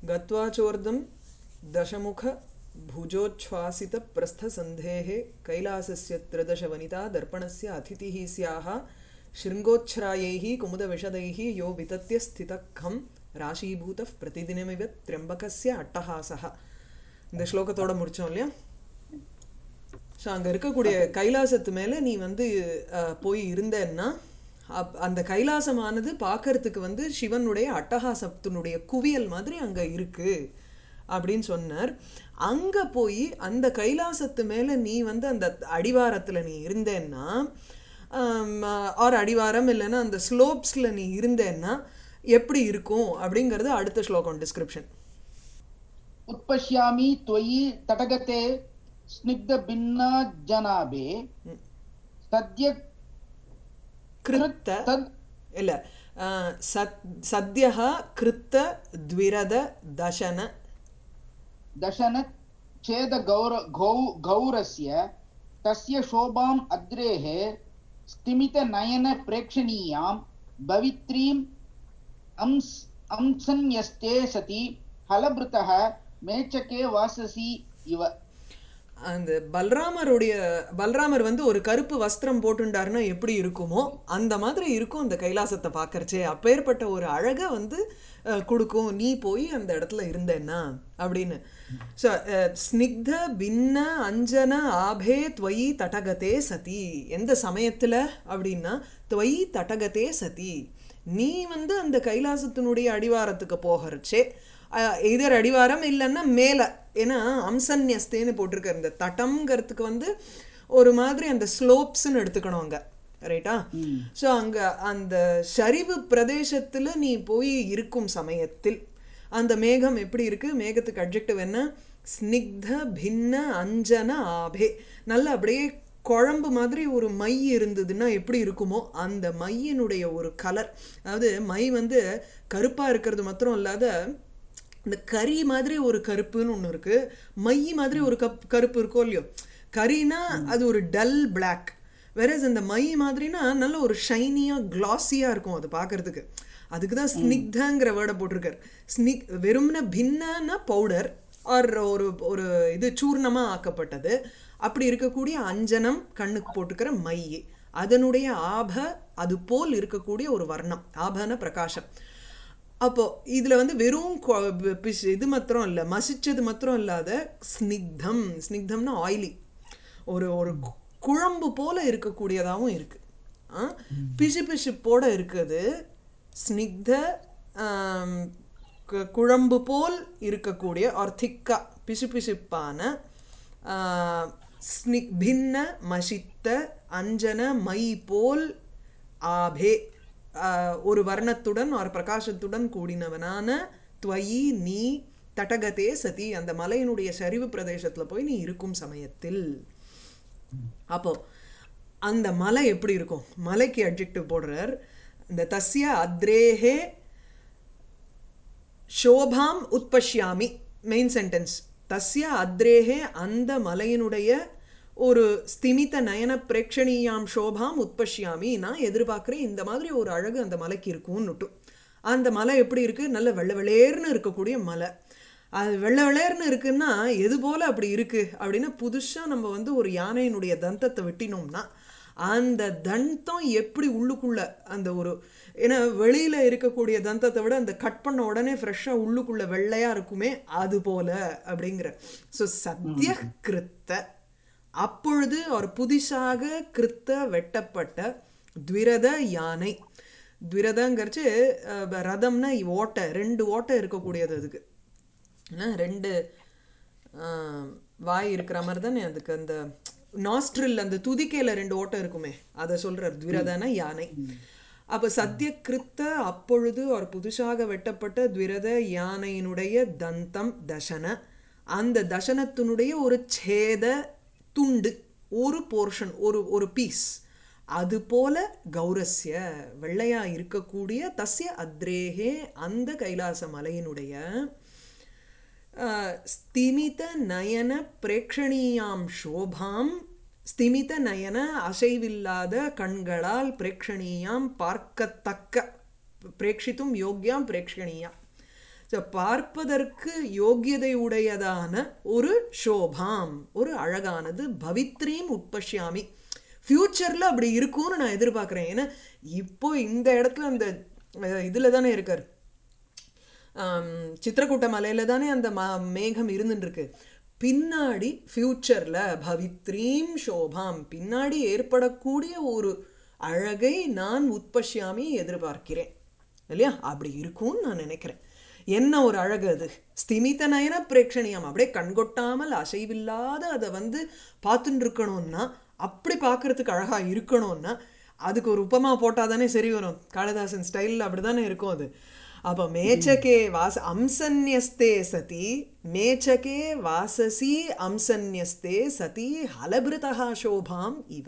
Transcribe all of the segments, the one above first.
गत्वा चोर्दं दशमुखभुजोच्छ्वासितप्रस्थसन्धेः कैलासस्य त्रिदशवनिता दर्पणस्य अतिथिः स्याः शृङ्गोच्छ्रायैः कुमुदविशदैः यो वितत्य स्थितः खं ராஷீபூத பிரதிதினமிவ திரியம்பகஸ்ய அட்டஹாசः இந்த ஸ்லோகத்தோட முடிச்சோம் இல்லையா ஸோ அங்கே இருக்கக்கூடிய கைலாசத்து மேலே நீ வந்து அஹ், போய் இருந்தேன்னா அப் அந்த கைலாசமானது பார்க்கறதுக்கு வந்து சிவனுடைய அட்டகாசத்தினுடைய குவியல் மாதிரி அங்கே இருக்கு அப்படின்னு சொன்னார் அங்கே போய் அந்த கைலாசத்து மேலே நீ வந்து அந்த அடிவாரத்தில் நீ இருந்தேன்னா ஆர் அடிவாரம் இல்லைன்னா அந்த ஸ்லோப்ஸில் நீ இருந்தேன்னா எப்படி இருக்கும் அப்படிங்கிறது அடுத்த ஸ்லோகம் டிஸ்கிரிப்ஷன் उत्पश्यामि त्वयि तटगते स्निग्धभिन्नाजनाभे सद्य கிருத்த तद् இல்லை சத் சத்யः கிருத்த द्विरद दशन दशन छेदगौर गौ गौरस्य तस्य शोभाम् अग्रेः स्तिमितनयनप्रेक्षणीयां भवित्रीम् अंस् अंसन्यस्ते सति हलभृतः मेचके वाससि इव அந்த பல்ராமருடைய பல்ராமர் வந்து ஒரு கருப்பு வஸ்திரம் போட்டுண்டாருன்னா எப்படி இருக்குமோ அந்த மாதிரி இருக்கும் அந்த கைலாசத்தை பார்க்கறச்சே அப்பேற்பட்ட ஒரு அழகை வந்து அஹ், கொடுக்கும் நீ போய் அந்த இடத்துல இருந்தேன்னா அப்படின்னு ஸோ ஸ்னிக்த பின்ன அஞ்சன ஆபே துவயி தடகதே சதி எந்த சமயத்தில் அப்படின்னா துவயி தடகதே சதி நீ வந்து அந்த கைலாசத்தினுடைய அடிவாரத்துக்கு போகிறச்சே இதர் அடிவாரம் இல்லைன்னா மேலே ஏன்னா அம்சன்யஸ்தேன்னு போட்டிருக்க இந்த தட்டம்ங்கிறதுக்கு வந்து ஒரு மாதிரி அந்த ஸ்லோப்ஸ்ன்னு எடுத்துக்கணும் அங்கே ரைட்டா ஸோ அங்கே அந்த சரிவு பிரதேசத்தில் நீ போய் இருக்கும் சமயத்தில் அந்த மேகம் எப்படி இருக்கு மேகத்துக்கு அட்ஜெக்டிவ் என்ன ஸ்னிக்த பின்ன அஞ்சன ஆபே நல்ல அப்படியே குழம்பு மாதிரி ஒரு மை இருந்ததுன்னா எப்படி இருக்குமோ அந்த மையினுடைய ஒரு கலர் அதாவது மை வந்து கருப்பாக இருக்கிறது மாத்திரம் இல்லாத இந்த கறி மாதிரி ஒரு கருப்புன்னு ஒன்று இருக்கு மை மாதிரி ஒரு கப் கருப்பு இருக்கோ இல்லையோ கறினா அது ஒரு டல் பிளாக் வேறஸ் இந்த மை மாதிரினா நல்ல ஒரு ஷைனியாக கிளாஸியாக இருக்கும் அது பார்க்கறதுக்கு அதுக்கு தான் ஸ்னிக்தங்கிற வேர்டை போட்டிருக்காரு ஸ்னிக் வெறும்ன பின்னன்னா பவுடர் ஆர் ஒரு ஒரு இது சூர்ணமாக ஆக்கப்பட்டது அப்படி இருக்கக்கூடிய அஞ்சனம் கண்ணுக்கு போட்டுக்கிற மை அதனுடைய ஆப அது போல் இருக்கக்கூடிய ஒரு வர்ணம் ஆபன பிரகாசம் அப்போ இதில் வந்து வெறும் கொ- பிஷ்- இது மாத்திரம் இல்லை மசிச்சது மாத்திரம் இல்லாத ஸ்னிக்தம் ஸ்னிக்தம்னா ஆயிலி ஒரு ஒரு கு- குழம்பு போல இருக்கக்கூடியதாகவும் இருக்கு ஆ? பிசு பிசுப்போட இருக்குது ஸ்னிக்த ஆம், கு- குழம்பு போல் இருக்கக்கூடிய ஆர் திக்கா பிசு பிசுப்பான ஆ, ஸ்னிக் பின்ன மசித்த அஞ்சன மை போல் ஆபே ஆஹ், ஒரு வர்ணத்துடன் ஒரு பிரகாசத்துடன் கூடினவனான துவயி நீ தடகதே சதி அந்த மலையினுடைய சரிவு பிரதேசத்துல போய் நீ இருக்கும் சமயத்தில் அப்போ அந்த மலை எப்படி இருக்கும் மலைக்கு அட்ஜெக்டிவ் போடுறார் இந்த தஸ்ய அத்ரேஹே சோபாம் உத்பஷ்யாமி மெயின் சென்டென்ஸ் தஸ்ய அத்ரேஹே அந்த மலையினுடைய ஒரு ஸ்திமித நயன பிரேக்ஷணீயாம் சோபாம் உத்பஷ்யாமி நான் எதிர்பார்க்குறேன் இந்த மாதிரி ஒரு அழகு அந்த மலைக்கு இருக்கும்னுட்டும் அந்த மலை எப்படி இருக்கு நல்ல வெள்ளை வெளேர்னு இருக்கக்கூடிய மலை அது வெள்ளை வெளேர்னு இருக்குன்னா எது போல அப்படி இருக்கு அப்படின்னா புதுசாக நம்ம வந்து ஒரு யானையினுடைய தந்தத்தை வெட்டினோம்னா அந்த தந்தம் எப்படி உள்ளுக்குள்ள அந்த ஒரு ஏன்னா வெளியில இருக்கக்கூடிய தந்தத்தை விட அந்த கட் பண்ண உடனே ஃப்ரெஷ்ஷாக உள்ளுக்குள்ள வெள்ளையா இருக்குமே அது போல அப்படிங்கிற ஸோ சத்திய கிருத்த அப்பொழுது ஒரு புதிசாக கிருத்த வெட்டப்பட்ட த்விரத யானை த்விரதங்கிறச்சு அஹ், ரதம்னா ஓட்டை ரெண்டு ஓட்டை இருக்கக்கூடியது அதுக்கு என்ன ரெண்டு ஆஹ், வாய் இருக்கிற மாதிரி தானே அதுக்கு அந்த நாஸ்ட்ரில் அந்த துதிக்கையில ரெண்டு ஓட்டை இருக்குமே அதை சொல்றார் த்விரதன யானை அப்ப சத்தியகிருத்த அப்பொழுது ஒரு புதுசாக வெட்டப்பட்ட த்விரத யானையினுடைய தந்தம் தசன அந்த தசனத்தினுடைய ஒரு சேத துண்டு ஒரு போர்ஷன் ஒரு ஒரு பீஸ் அது போல கௌரஸ்ய வெள்ளையா இருக்கக்கூடிய தஸ்ய அத்ரேகே அந்த கைலாச மலையினுடைய ஸ்திமித நயன பிரேக்ஷணீயாம் சோபாம் ஸ்திமித நயன அசைவில்லாத கண்களால் பிரேக்ஷணீயாம் பார்க்கத்தக்க பிரேக்ஷித்தும் யோக்கியாம் பிரேக்ஷணீயாம் So, பார்ப்பதற்கு யோக்கியதை உடையதான ஒரு சோபாம் ஒரு அழகானது பவித்ரீம் உட்பஷ்யாமி ஃப்யூச்சரில் அப்படி இருக்கும்னு நான் எதிர்பார்க்குறேன் ஏன்னா இப்போ இந்த இடத்துல அந்த இதில் தானே இருக்கார் ஆம், சித்திரக்கூட்ட மலையில தானே அந்த ம மேகம் இருந்துட்டு இருக்கு பின்னாடி ஃப்யூச்சரில் பவித்ரீம் சோபாம் பின்னாடி ஏற்படக்கூடிய ஒரு அழகை நான் உட்பஷ்யாமி எதிர்பார்க்கிறேன் இல்லையா அப்படி இருக்கும்னு நான் நினைக்கிறேன் என்ன ஒரு அழகு அது ஸ்திமித நயன பிரேட்சணியம் அப்படியே கண்கொட்டாமல் அசைவில்லாத அதை வந்து பார்த்துட்டு இருக்கணும்னா அப்படி பார்க்கறதுக்கு அழகா இருக்கணும்னா அதுக்கு ஒரு உப்பமா போட்டால் தானே சரி வரும் காளிதாசன் ஸ்டைலில் அப்படி தானே இருக்கும் அது அப்போ மேச்சகே வாச அம்சன்யஸ்தே சதி மேச்சகே வாசசி அம்சன்யஸ்தே சதி ஹலபிருதா சோபாம் இவ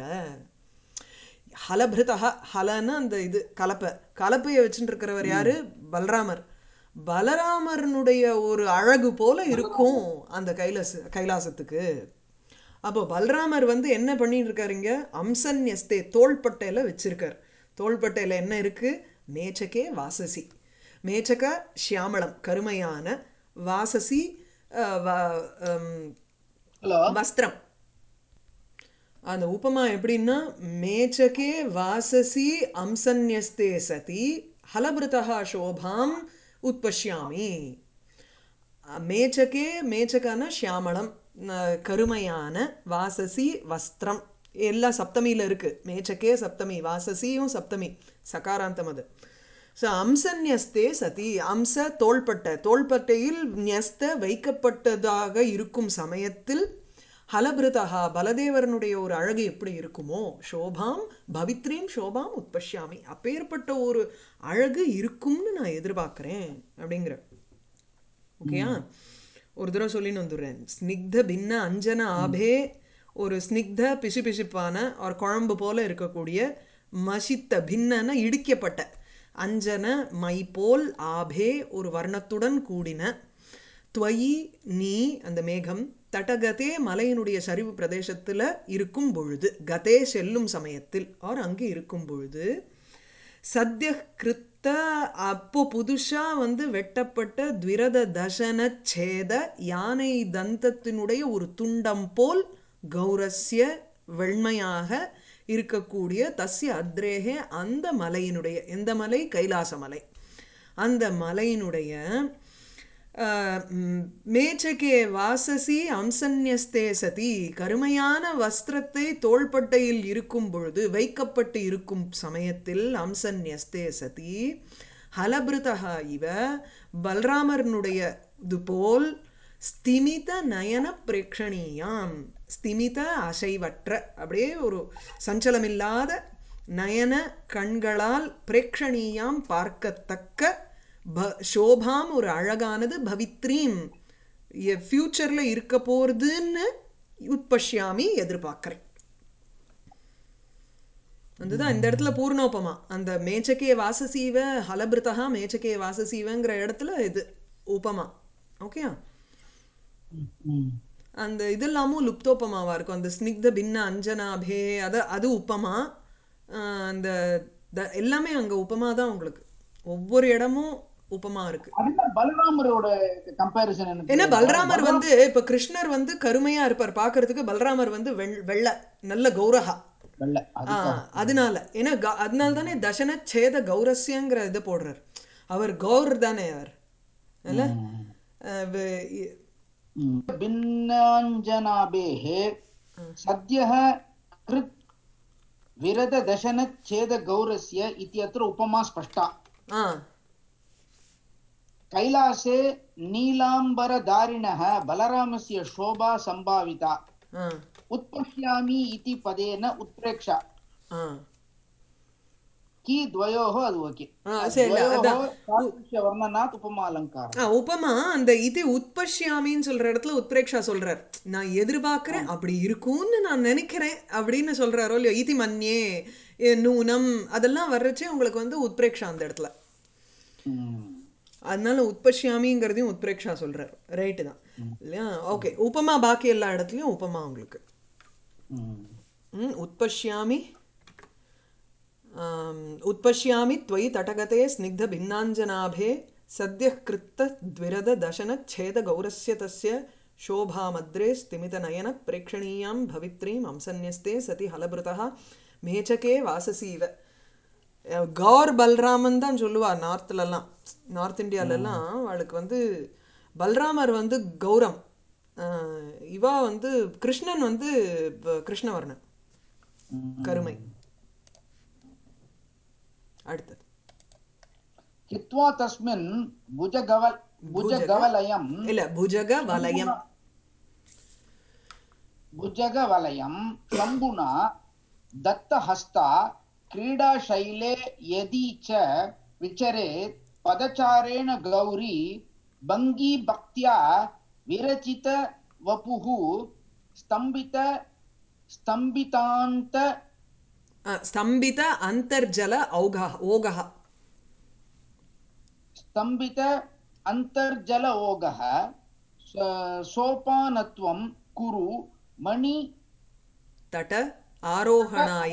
ஹலபிருதா ஹலன்னு அந்த இது கலப்பை கலப்பையை வச்சுட்டு இருக்கிறவர் யாரு பலராமர் பலராமர்னுடைய ஒரு அழகு போல இருக்கும் அந்த கைலாச கைலாசத்துக்கு அப்போ பலராமர் வந்து என்ன பண்ணிட்டு இருக்காருங்க அம்சன்யஸ்தே தோள்பட்டையில வச்சிருக்கார் தோள்பட்டையில என்ன இருக்கு மேச்சகே வாசசி மேச்சக ஷியாமளம் கருமையான வாசசி அஹ், வ- ஹம், ஹலோ வஸ்திரம் அந்த உபமா எப்படின்னா மேச்சகே வாசசி அம்சன்யஸ்தே சதி ஹலபிருதா சோபாம் உட்பஷ்யாமி மேச்சகே மேச்சகான ஷியாமளம் அஹ், கருமையான வாசசி வஸ்திரம் எல்லாம் சப்தமியில் இருக்கு மேச்சகே சப்தமி வாசசியும் சப்தமி சகாராந்தம் அது ஸோ அம்சன்யஸ்தே சதி அம்ச தோள்பட்டை தோள்பட்டையில் ஞஸ்த வைக்கப்பட்டதாக இருக்கும் சமயத்தில் ஹலபிருதா பலதேவரனுடைய ஒரு அழகு எப்படி இருக்குமோ சோபாம் பவித்ரீம் சோபாம் உட்பஷ்யாமி அப்பேற்பட்ட ஒரு அழகு இருக்கும்னு நான் எதிர்பார்க்குறேன் அப்படிங்கிற ஓகேயா ஒரு தடவை சொல்லின்னு வந்துடுறேன் ஸ்னிக்த பின்ன அஞ்சன ஆபே ஒரு ஸ்னிக்த பிசு பிசுப்பான ஒரு குழம்பு போல இருக்கக்கூடிய மசித்த பின்னன இடிக்கப்பட்ட அஞ்சன மை போல் ஆபே ஒரு வர்ணத்துடன் கூடின துவயி நீ அந்த மேகம் தடகதே மலையினுடைய சரிவு பிரதேசத்துல இருக்கும் பொழுது கதே செல்லும் சமயத்தில் ஆர் அங்கே இருக்கும் பொழுது சத்ய கிருத்த அப்போ புதுசா வந்து வெட்டப்பட்ட த்விரத தசன சேத யானை தந்தத்தினுடைய ஒரு துண்டம் போல் கௌரஸ்ய வெண்மையாக இருக்கக்கூடிய தஸ்ய அத்ரேகே அந்த மலையினுடைய எந்த மலை கைலாச மலை அந்த மலையினுடைய ஆஹ், ம், மேச்சகே வாசசி அம்சன்யஸ்தே சதி கருமையான வஸ்திரத்தை தோள்பட்டையில் இருக்கும் பொழுது வைக்கப்பட்டு இருக்கும் சமயத்தில் அம்சன்யஸ்தே சதி ஹலபிருதா இவ பல்ராமர்னுடைய இது போல் ஸ்திமித நயன பிரேக்ஷணீயாம் ஸ்திமித அசைவற்ற அப்படியே ஒரு சஞ்சலமில்லாத நயன கண்களால் பிரேக்ஷணீயாம் பார்க்கத்தக்க ப சோபாம் ஒரு அழகானது பவித்ரீம் ஃப்யூச்சரில் இருக்க போகிறதுன்னு உட்பஷ்யாமி எதிர்பார்க்குறேன் அதுதான் இந்த இடத்துல பூர்ணோபமா அந்த மேச்சகே வாசசீவ ஹலபிருதா மேச்சகே வாசசீவங்கிற இடத்துல இது உபமா ஓகேயா ம். அந்த இதெல்லாமும் லுப்தோபமாவா இருக்கும் அந்த ஸ்னிக்த பின்ன அஞ்சனாபே அது அது உப்பமா ஆஹ் அந்த த- எல்லாமே அங்க உப்பமா தான் உங்களுக்கு ஒவ்வொரு இடமும் உப்பமா இருக்கு அதுல பலராமரோட கம்பேரிசன் எனக்கு ஏன்னா பலராமர் வந்து இப்ப கிருஷ்ணர் வந்து கருமையா இருப்பார் பார்க்கிறதுக்கு பலராமர் வந்து வெள் வெள்ளை நல்ல கௌரஹா வெள்ள ஆ, அதுக்காக அதனால ஏன்னா க- அதனால தானே தசன சேத கௌரஸ்யங்கிற இது போடுறார் அவர் கௌர் தானே அவர் இல்ல அஹ் வே- இ- भिन्नाञ्जनाभेः सद्यः कृत् विरददशनच्छेदगौरस्य इत्यत्र उपमा स्पष्टा ஆ कैलासे नीलाम्बरधारिणः बलरामस्य शोभा सम्भाविता ஆ उत्पश्यामि इति पदेन उत्प्रेक्षा ஆ की द्वयोः அது ஓகே ஆ, சரி, இல்ல, அதான். வர்ணனாத் உபமாலங்காரம் ஆ உபமா அந்த இது உட்பஷ்யாமின்னு சொல்ற இடத்துல உத்பிரேக்ஷா சொல்றார் நான் எதிர்பார்க்கிறேன் அப்படி இருக்கும்னு நான் நினைக்கிறேன் அப்படின்னு சொல்றாரோ இல்லையோ இதி மன்யே ஏ, நூனம் அதெல்லாம் வர்றச்சே உங்களுக்கு வந்து உத்பிரேக்ஷா அந்த இடத்துல ம். அதனால உட்பஷ்யாமிங்கிறதையும் உத்பிரேக்ஷா சொல்றார் ரைட்டு தான் இல்லையா ஓகே உபமா பாக்கி எல்லா இடத்துலையும் உபமா உங்களுக்கு ம். ம், उत्पश्यामि आम्, उत्पश्यामि त्वयि तटगते स्निग्धभिन्नाञ्जनाभे सद्यः कृत्तद्विरदशनच्छेदगौरस्य तस्य शोभामद्रे स्तिमितनयनप्रेक्षणीयां भवित्रीम् अंसन्यस्ते सति हलभृतः மேச்சகே வாசசீவ அஹ் கௌர் பல்ராமன் தான் சொல்லுவா நார்த்லலாம் நார்த் இந்தியாலலாம் அவளுக்கு வந்து பல்ராமர் வந்து கௌரம் அஹ் இவா வந்து கிருஷ்ணன் வந்து ப- கிருஷ்ணவர்ணன் கருமை அடுத்தது हित्वा तस्मिन् भुजगवल भुजगवलयम् இல்ல புஜக வலயம் भुजगवलयं शम्भुना दत्तहस्ता क्रीडाशैले यदि च विचरेत् पदचारेण गौरी भङ्गीभक्त्या विरचित वपुः स्तम्भित स्तम्भितान्त அஹ் ஸ்தம்பித அந்தர்ஜல ஔகா ஓகா स्तम्भित अन्तर्जल ओगः स- सोपानत्वं कुरु मणि தட ஆரோகணாய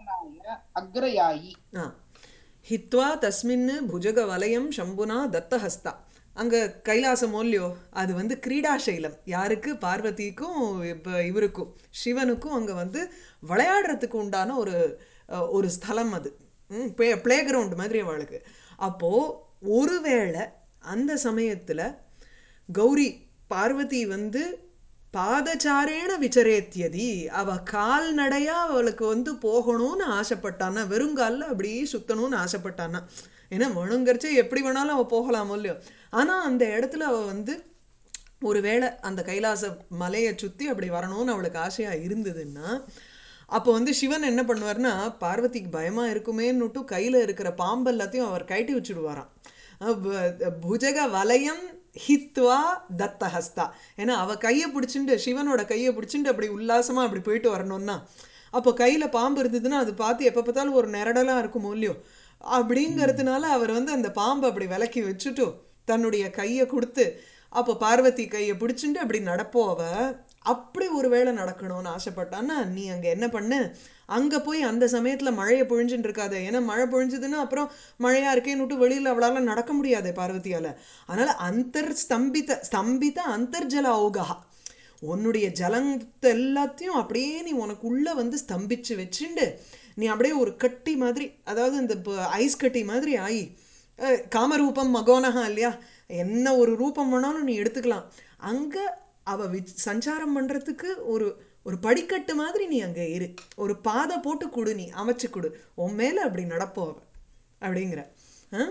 अग्रयायि ஆ. ஹித்வா தஸ்மின் புஜக வலயம் சம்புனா தத்தஹஸ்தா அங்க கைலாசம் இல்லையோ அது வந்து கிரீடாசைலம் யாருக்கு பார்வதிக்கும் இப்போ இவருக்கும் சிவனுக்கும் அங்க வந்து விளையாடுறதுக்கு உண்டான ஒரு அஹ், ஒரு ஸ்தலம் அது ப்ளே ப்ளே கிரவுண்ட் மாதிரி அவளுக்கு அப்போ ஒருவேளை அந்த சமயத்துல கௌரி பார்வதி வந்து பாதச்சாரேன விச்சரேத்தியதி அவ கால்நடையா அவளுக்கு வந்து போகணும்னு ஆசைப்பட்டானா வெறுங்காலில் அப்படியே சுத்தணும்னு ஆசைப்பட்டானா ஏன்னா வேணுங்கிறச்சே எப்படி வேணாலும் அவ போகலாமோ இல்லையோ ஆனா அந்த இடத்துல அவ வந்து ஒருவேளை அந்த கைலாச மலையை சுத்தி அப்படி வரணும்னு அவளுக்கு ஆசையா இருந்ததுன்னா அப்போ வந்து சிவன் என்ன பண்ணுவார்னா பார்வதிக்கு பயமா இருக்குமேன்னுட்டு கையில இருக்கிற பாம்பு எல்லாத்தையும் அவர் கழட்டி வச்சுடுவாராம் அஹ் ப- புஜக வலயம் ஹித்வா தத்தஹஸ்தா ஏன்னா அவ கையை பிடிச்சிண்டு சிவனோட கையை பிடிச்சிண்டு அப்படி உல்லாசமா அப்படி போயிட்டு வரணும்னா அப்போ கையில பாம்பு இருந்ததுன்னா அது பார்த்து எப்போ பார்த்தாலும் ஒரு நிரடலா இருக்குமோ இல்லையோ அப்படிங்கிறதுனால அவர் வந்து அந்த பாம்பை அப்படி விலக்கி வச்சுட்டு தன்னுடைய கையை கொடுத்து அப்போ பார்வதி கையை பிடிச்சிட்டு அப்படி நடப்போ அவ அப்படி ஒரு வேளை நடக்கணும்னு ஆசைப்பட்டான்னா நீ அங்க என்ன பண்ணு அங்க போய் அந்த சமயத்துல மழையை பொழிஞ்சுட்டு இருக்காது ஏன்னா மழை பொழிஞ்சுதுன்னா அப்புறம் மழையா இருக்கேன்னுட்டு வெளியில அவளால நடக்க முடியாது பார்வதியால அதனால அந்தர் ஸ்தம்பித ஸ்தம்பித அந்தர்ஜல ஔகா உன்னுடைய ஜலத்தை எல்லாத்தையும் அப்படியே நீ உனக்குள்ள வந்து ஸ்தம்பிச்சு வச்சுண்டு நீ அப்படியே ஒரு கட்டி மாதிரி அதாவது இந்த ஐஸ் கட்டி மாதிரி ஆயி அஹ், காமரூபம் மகோனஹா இல்லையா என்ன ஒரு ரூபம் வேணாலும் நீ எடுத்துக்கலாம் அங்க அவ விச் சஞ்சாரம் பண்றதுக்கு ஒரு ஒரு படிக்கட்டு மாதிரி நீ அங்க இரு ஒரு பாதை போட்டு கொடு நீ அமைச்சு கொடு உன் மேல அப்படி நடப்போ அவ அப்படிங்கிற ஆ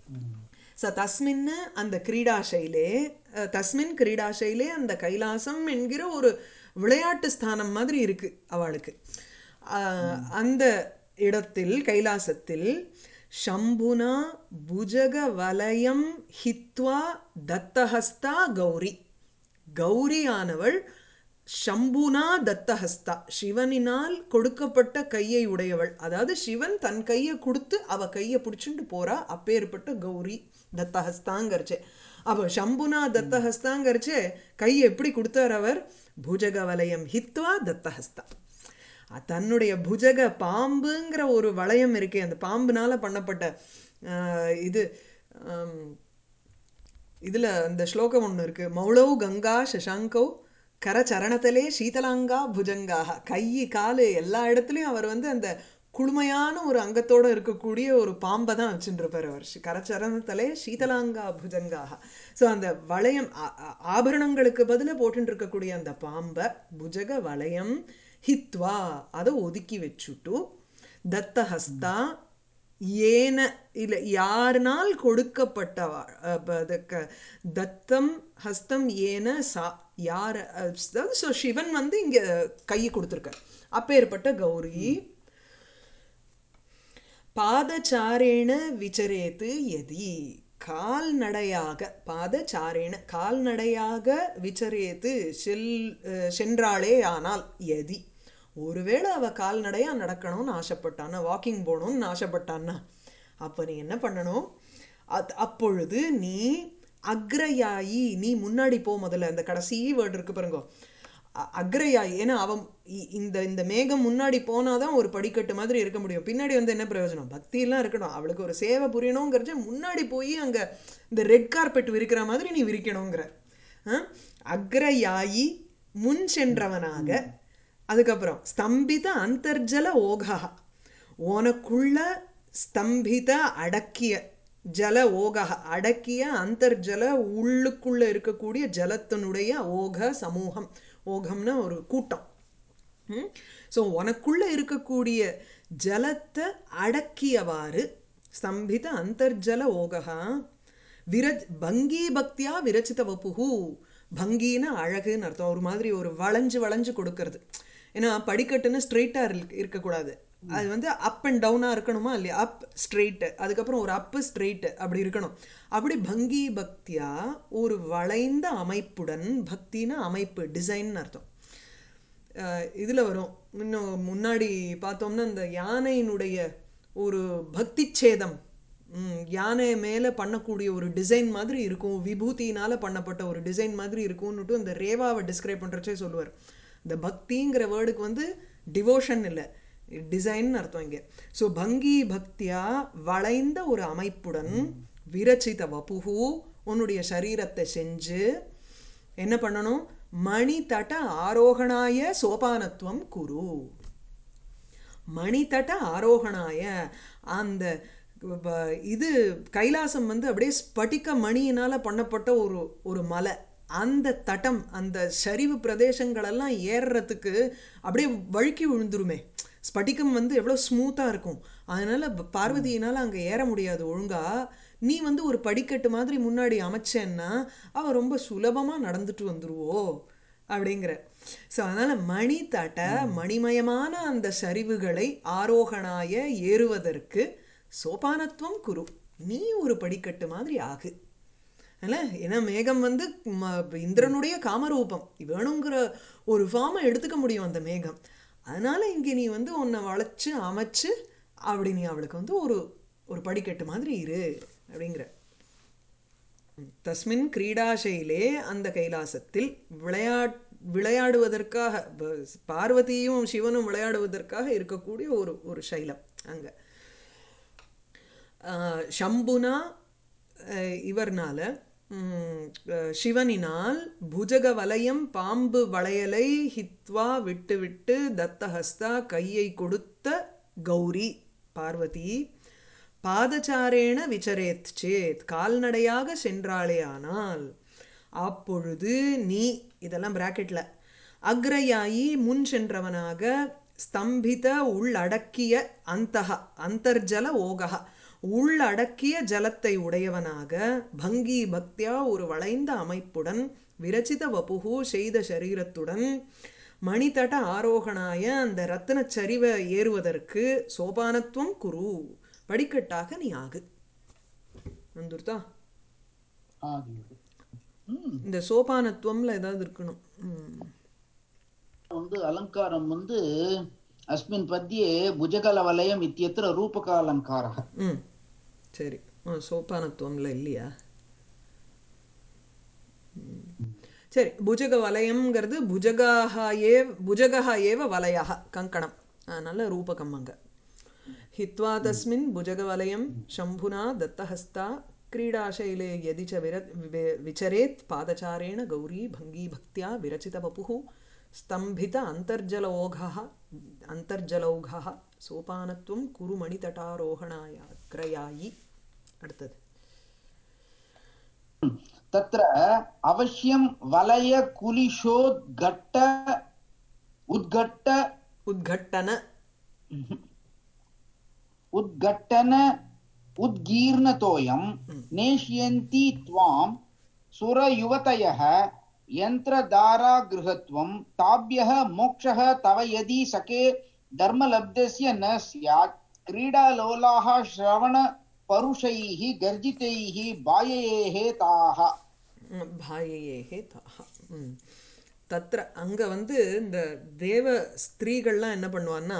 ச தஸ்மின் அந்த கிரீடாசையிலே அஹ், தஸ்மின் கிரீடாசையிலே அந்த கைலாசம் என்கிற ஒரு விளையாட்டு ஸ்தானம் மாதிரி இருக்கு அவளுக்கு அஹ், அந்த இடத்தில் கைலாசத்தில் ஷம்புனா புஜக வலயம் ஹித்வா தத்தஹஸ்தா கௌரி கௌரியானவள் ஷம்புனா தத்தஹஸ்தா சிவனினால் கொடுக்கப்பட்ட கையை உடையவள் அதாவது சிவன் தன் கையை கொடுத்து அவ கையை பிடிச்சுட்டு போறா அப்பேற்பட்ட கௌரி தத்தஹஸ்தாங்கிறச்சே அப்போ ஷம்புனா தத்தஹஸ்தாங்கிறச்சே கையை எப்படி கொடுத்தார் அவர் புஜக வலயம் ஹித்வா தத்தஹஸ்தா அஹ் தன்னுடைய புஜக பாம்புங்கிற ஒரு வளையம் இருக்கே அந்த பாம்புனால பண்ணப்பட்ட அஹ், இது ஆம், இதுல அந்த ஸ்லோகம் ஒண்ணு இருக்கு மௌளௌ கங்கா சசாங்கௌ கரச்சரணத்திலே சீதலாங்கா புஜங்காக கை காலு எல்லா இடத்துலயும் அவர் வந்து அந்த குளுமையான ஒரு அங்கத்தோட இருக்கக்கூடிய ஒரு பாம்பை தான் வச்சுட்டு இருப்பார் அவர் சி- கரச்சரணத்திலே சீதலாங்கா புஜங்காக ஸோ அந்த வளையம் ஆ- ஆ- ஆபரணங்களுக்கு பதிலா போட்டுட்டு இருக்கக்கூடிய அந்த பாம்பை புஜக வளையம் ஹித்வா அதை ஒதுக்கி வச்சுட்டு தத்தஹஸ்தா ஏன இல்ல யாருனால் கொடுக்கப்பட்ட தத்தம் ஹஸ்தம் ஏன சா யார் அதாவது ஸோ சிவன் வந்து இங்க கையை கொடுத்துருக்கார் அப்பேற்பட்ட கௌரி பாதச்சாரேண விச்சரேத்து எதி கால்நடையாக பாதச்சாரேண கால்நடையாக விச்சரேத்து செல் அஹ், சென்றாளே ஆனால் எதி ஒருவேளை அவ கால்நடையா நடக்கணும்னு ஆசைப்பட்டான்னா வாக்கிங் போகணும்னு ஆசைப்பட்டான்னா அப்ப நீ என்ன பண்ணணும் அத் அப்பொழுது நீ அக்ரயாயி நீ முன்னாடி போ முதல்ல அந்த கடைசி வேர்டு இருக்கு பாருங்க அ- அக்ரயாயி ஏன்னா அவன் இ- இந்த இந்த மேகம் முன்னாடி போனாதான் ஒரு படிக்கட்டு மாதிரி இருக்க முடியும் பின்னாடி வந்து என்ன பிரயோஜனம் பக்தியெல்லாம் இருக்கணும் அவளுக்கு ஒரு சேவை புரியணுங்கிறச்ச முன்னாடி போய் அங்கே இந்த ரெட் கார்பெட் விரிக்கிற மாதிரி நீ விரிக்கணுங்கிற ஆ? அக்ரயாயி முன் சென்றவனாக அதுக்கப்புறம் ஸ்தம்பித அந்தர்ஜல ஓகா உனக்குள்ள ஸ்தம்பித அடக்கிய ஜல ஓகா அடக்கிய அந்தர்ஜல உள்ளுக்குள்ள இருக்கக்கூடிய ஜலத்தினுடைய ஓக சமூகம் ஓகம்னா ஒரு கூட்டம் ஸோ உனக்குள்ள இருக்கக்கூடிய ஜலத்தை அடக்கியவாறு ஸ்தம்பித அந்தர்ஜல ஓகா விரஜ் பங்கி பக்தியா விரச்சித வப்புகு பங்கின்னா அழகுன்னு அர்த்தம் ஒரு மாதிரி ஒரு வளைஞ்சு வளைஞ்சு கொடுக்கறது ஏன்னா படிக்கட்டுன்னு ஸ்ட்ரெயிட்டாக இருக்க இருக்கக்கூடாது அது வந்து அப் அண்ட் டவுனாக இருக்கணுமா இல்லையா அப் ஸ்ட்ரெயிட்டு அதுக்கப்புறம் ஒரு அப்பு ஸ்ட்ரெயிட்டு அப்படி இருக்கணும் அப்படி பங்கி பக்தியா ஒரு வளைந்த அமைப்புடன் பக்தினா அமைப்பு டிசைன் அர்த்தம் இதில் வரும் இன்னும் முன்னாடி பார்த்தோம்னா இந்த யானையினுடைய ஒரு பக்தி சேதம் ம், யானை மேலே பண்ணக்கூடிய ஒரு டிசைன் மாதிரி இருக்கும் விபூதியினால் பண்ணப்பட்ட ஒரு டிசைன் மாதிரி இருக்கும்னுட்டு இந்த ரேவாவை டிஸ்கிரைப் பண்ணுறச்சே சொல்லுவார் இந்த பக்திங்கிற வேர்டுக்கு வந்து டிவோஷன் இல்லை டிசைன் அர்த்தம் இங்கே ஸோ பங்கி பக்தியா வளைந்த ஒரு அமைப்புடன் விரச்சித வபுகு உன்னுடைய சரீரத்தை செஞ்சு என்ன பண்ணணும் மணி தட்ட ஆரோகணாய சோபானத்துவம் குரு மணித்தட்ட ஆரோகணாய அந்த வ- இது கைலாசம் வந்து அப்படியே ஸ்படிக மணியினால் பண்ணப்பட்ட ஒரு ஒரு மலை அந்த தட்டம் அந்த சரிவு பிரதேசங்களெல்லாம் ஏறுறதுக்கு அப்படியே வழுக்கி விழுந்துருமே ஸ்படிகம் வந்து எவ்வளோ ஸ்மூத்தாக இருக்கும் அதனால் பார்வதியினால் அங்கே ஏற முடியாது ஒழுங்கா நீ வந்து ஒரு படிக்கட்டு மாதிரி முன்னாடி அமைச்சேன்னா அவள் ரொம்ப சுலபமாக நடந்துட்டு வந்துருவோ அப்படிங்கிற ஸோ அதனால் மணி தட்ட மணிமயமான அந்த சரிவுகளை ஆரோகணாய ஏறுவதற்கு சோபானத்துவம் குரு நீ ஒரு படிக்கட்டு மாதிரி ஆகு அல்ல ஏன்னா மேகம் வந்து ம- இந்திரனுடைய காமரூபம் வேணுங்கிற ஒரு ஃபார்மை எடுத்துக்க முடியும் அந்த மேகம் அதனால இங்கே நீ வந்து உன்னை வளைச்சு அமைச்சு அப்படி நீ அவளுக்கு வந்து ஒரு ஒரு படிக்கட்டு மாதிரி இரு அப்படிங்கிற தஸ்மின் கிரீடாசையிலே அந்த கைலாசத்தில் விளையாட் விளையாடுவதற்காக ப- பார்வதியும் சிவனும் விளையாடுவதற்காக இருக்கக்கூடிய ஒரு ஒரு சைலம் அங்கே ஷம்புனா அஹ், இவர்னால ம், அஹ், சிவனினால் புஜக வலயம் பாம்பு வளையலை ஹித்வா விட்டு விட்டு தத்தஹஸ்தா கையை கொடுத்த கௌரி பார்வதி பாதச்சாரேண விசரேத் சேத் கால்நடையாக சென்றாளேயானால் அப்பொழுது நீ இதெல்லாம் பிராக்கெட்ல அக்ரயாயி முன் சென்றவனாக ஸ்தம்பித உள்ளடக்கிய அந்தக அந்தர்ஜல ஓகா உள்ளடக்கிய ஜலத்தை உடையவனாக பங்கி பக்தியா ஒரு வளைந்த அமைப்புடன் விரச்சித வபுகு செய்த சரீரத்துடன் மணித்தட ஆரோகணாய அந்த ரத்தினச் சரிவை ஏறுவதற்கு சோபானத்துவம் குரு படிக்கட்டாக நீ ஆகு வந்துருத்தா ஆகியது ம் இந்த சோபானத்துவம்ல ஏதாவது இருக்கணும் ம். வந்து அலங்காரம் வந்து அஸ்மின் பத்யே புஜகல வலயம் இத்தியத்திர ரூபக அலங்காரः ம் சரி ஆ, சோபானத்துவம்ல இல்லையா ம். சரி புஜக வலயம்ங்கிறது புஜகாக ஏ புஜகா ஏவ வலயாக கங்கணம் அதனால ரூபகம் அங்க ஹித்வா தஸ்மின் புஜகவலயம் शम्भुना दत्तहस्ता क्रीडाशैले यदि च विर वि- विचरेत् पादचारेण गौरी भङ्गीभक्त्या विरचितवपुः स्तम्भित अन्तर्जलौघः अन्तर्जलौघः सोपानत्वं कुरु मणितटारोहणाय अग्रयायि அடுத்தது तत्र अवश्यं वलय कुलिशोद्घट्ट उद्घट्ट உத்கட்டன उद्घट्टन उद्गीर्णतोयं नेष्यन्ति त्वां सुरयुवतयः यन्त्रधारागृहत्वं ताभ्यः मोक्षः तव यदि सखे धर्मलब्धस्य न स्यात् क्रीडालोलाः श्रवणपरुषैः गर्जितैः बाययेः ताः ம், பாயையேகே தாஹா ம் தத்ர அங்கே வந்து இந்த தேவ ஸ்திரீகள்லாம் என்ன பண்ணுவான்னா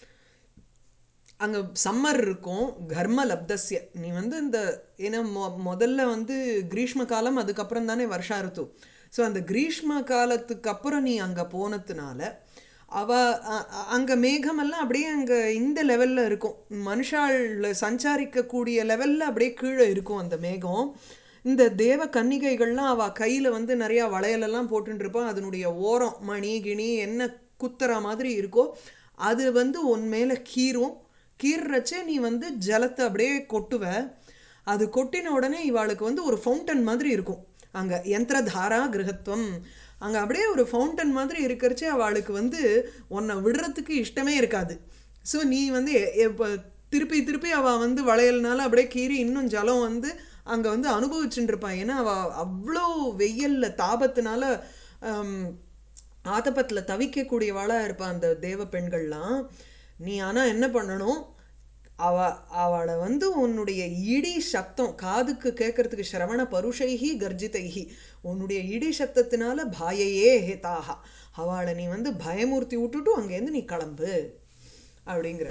அங்கே சம்மர் இருக்கும் கர்ம லப்தஸ்ய நீ வந்து இந்த ஏன்னா மொ முதல்ல வந்து கிரீஷ்ம காலம் அதுக்கப்புறம் தானே வருஷா ருத்து ஸோ அந்த கிரீஷ்ம காலத்துக்கு அப்புறம் நீ அங்கே போனதுனால அவ அ- அ- அங்க மேகமெல்லாம் அப்படியே அங்க இந்த லெவல்ல இருக்கும் மனுஷாள் சஞ்சாரிக்கக்கூடிய லெவல்ல அப்படியே கீழே இருக்கும் அந்த மேகம் இந்த தேவ கன்னிகைகள்லாம் அவ கையில வந்து நிறைய வளையலெல்லாம் போட்டுட்டு இருப்பான் அதனுடைய ஓரம் மணி கிணி என்ன குத்துற மாதிரி இருக்கோ அது வந்து உன் மேல கீறும் கீறுறச்சே நீ வந்து ஜலத்தை அப்படியே கொட்டுவ அது கொட்டின உடனே இவாளுக்கு வந்து ஒரு ஃபவுண்டன் மாதிரி இருக்கும் அங்க யந்திரதாரா கிரகத்துவம் அங்க அப்படியே ஒரு ஃபவுண்டன் மாதிரி இருக்கிறச்சே அவளுக்கு வந்து உன்னை விடுறதுக்கு இஷ்டமே இருக்காது ஸோ நீ வந்து எ- எப்ப திருப்பி திருப்பி அவ வந்து வளையல்னால அப்படியே கீறி இன்னும் ஜலம் வந்து அங்க வந்து அனுபவிச்சுட்டு இருப்பான் ஏன்னா அவ அவ்வளோ வெயில்ல தாபத்தினால ஆம், ஆதப்பத்துல தவிக்கக்கூடியவாளா இருப்பா அந்த தேவ பெண்கள்லாம் நீ ஆனா என்ன பண்ணணும் அவ அவளை வந்து உன்னுடைய இடி சத்தம் காதுக்கு கேட்கறதுக்கு சிரவண பருஷைஹி கர்ஜிதைஹி உன்னுடைய இடி சத்தத்தினால பாயையே ஹேதாகா அவளை நீ வந்து பயமூர்த்தி விட்டுட்டு அங்கேருந்து நீ கிளம்பு அப்படிங்கிற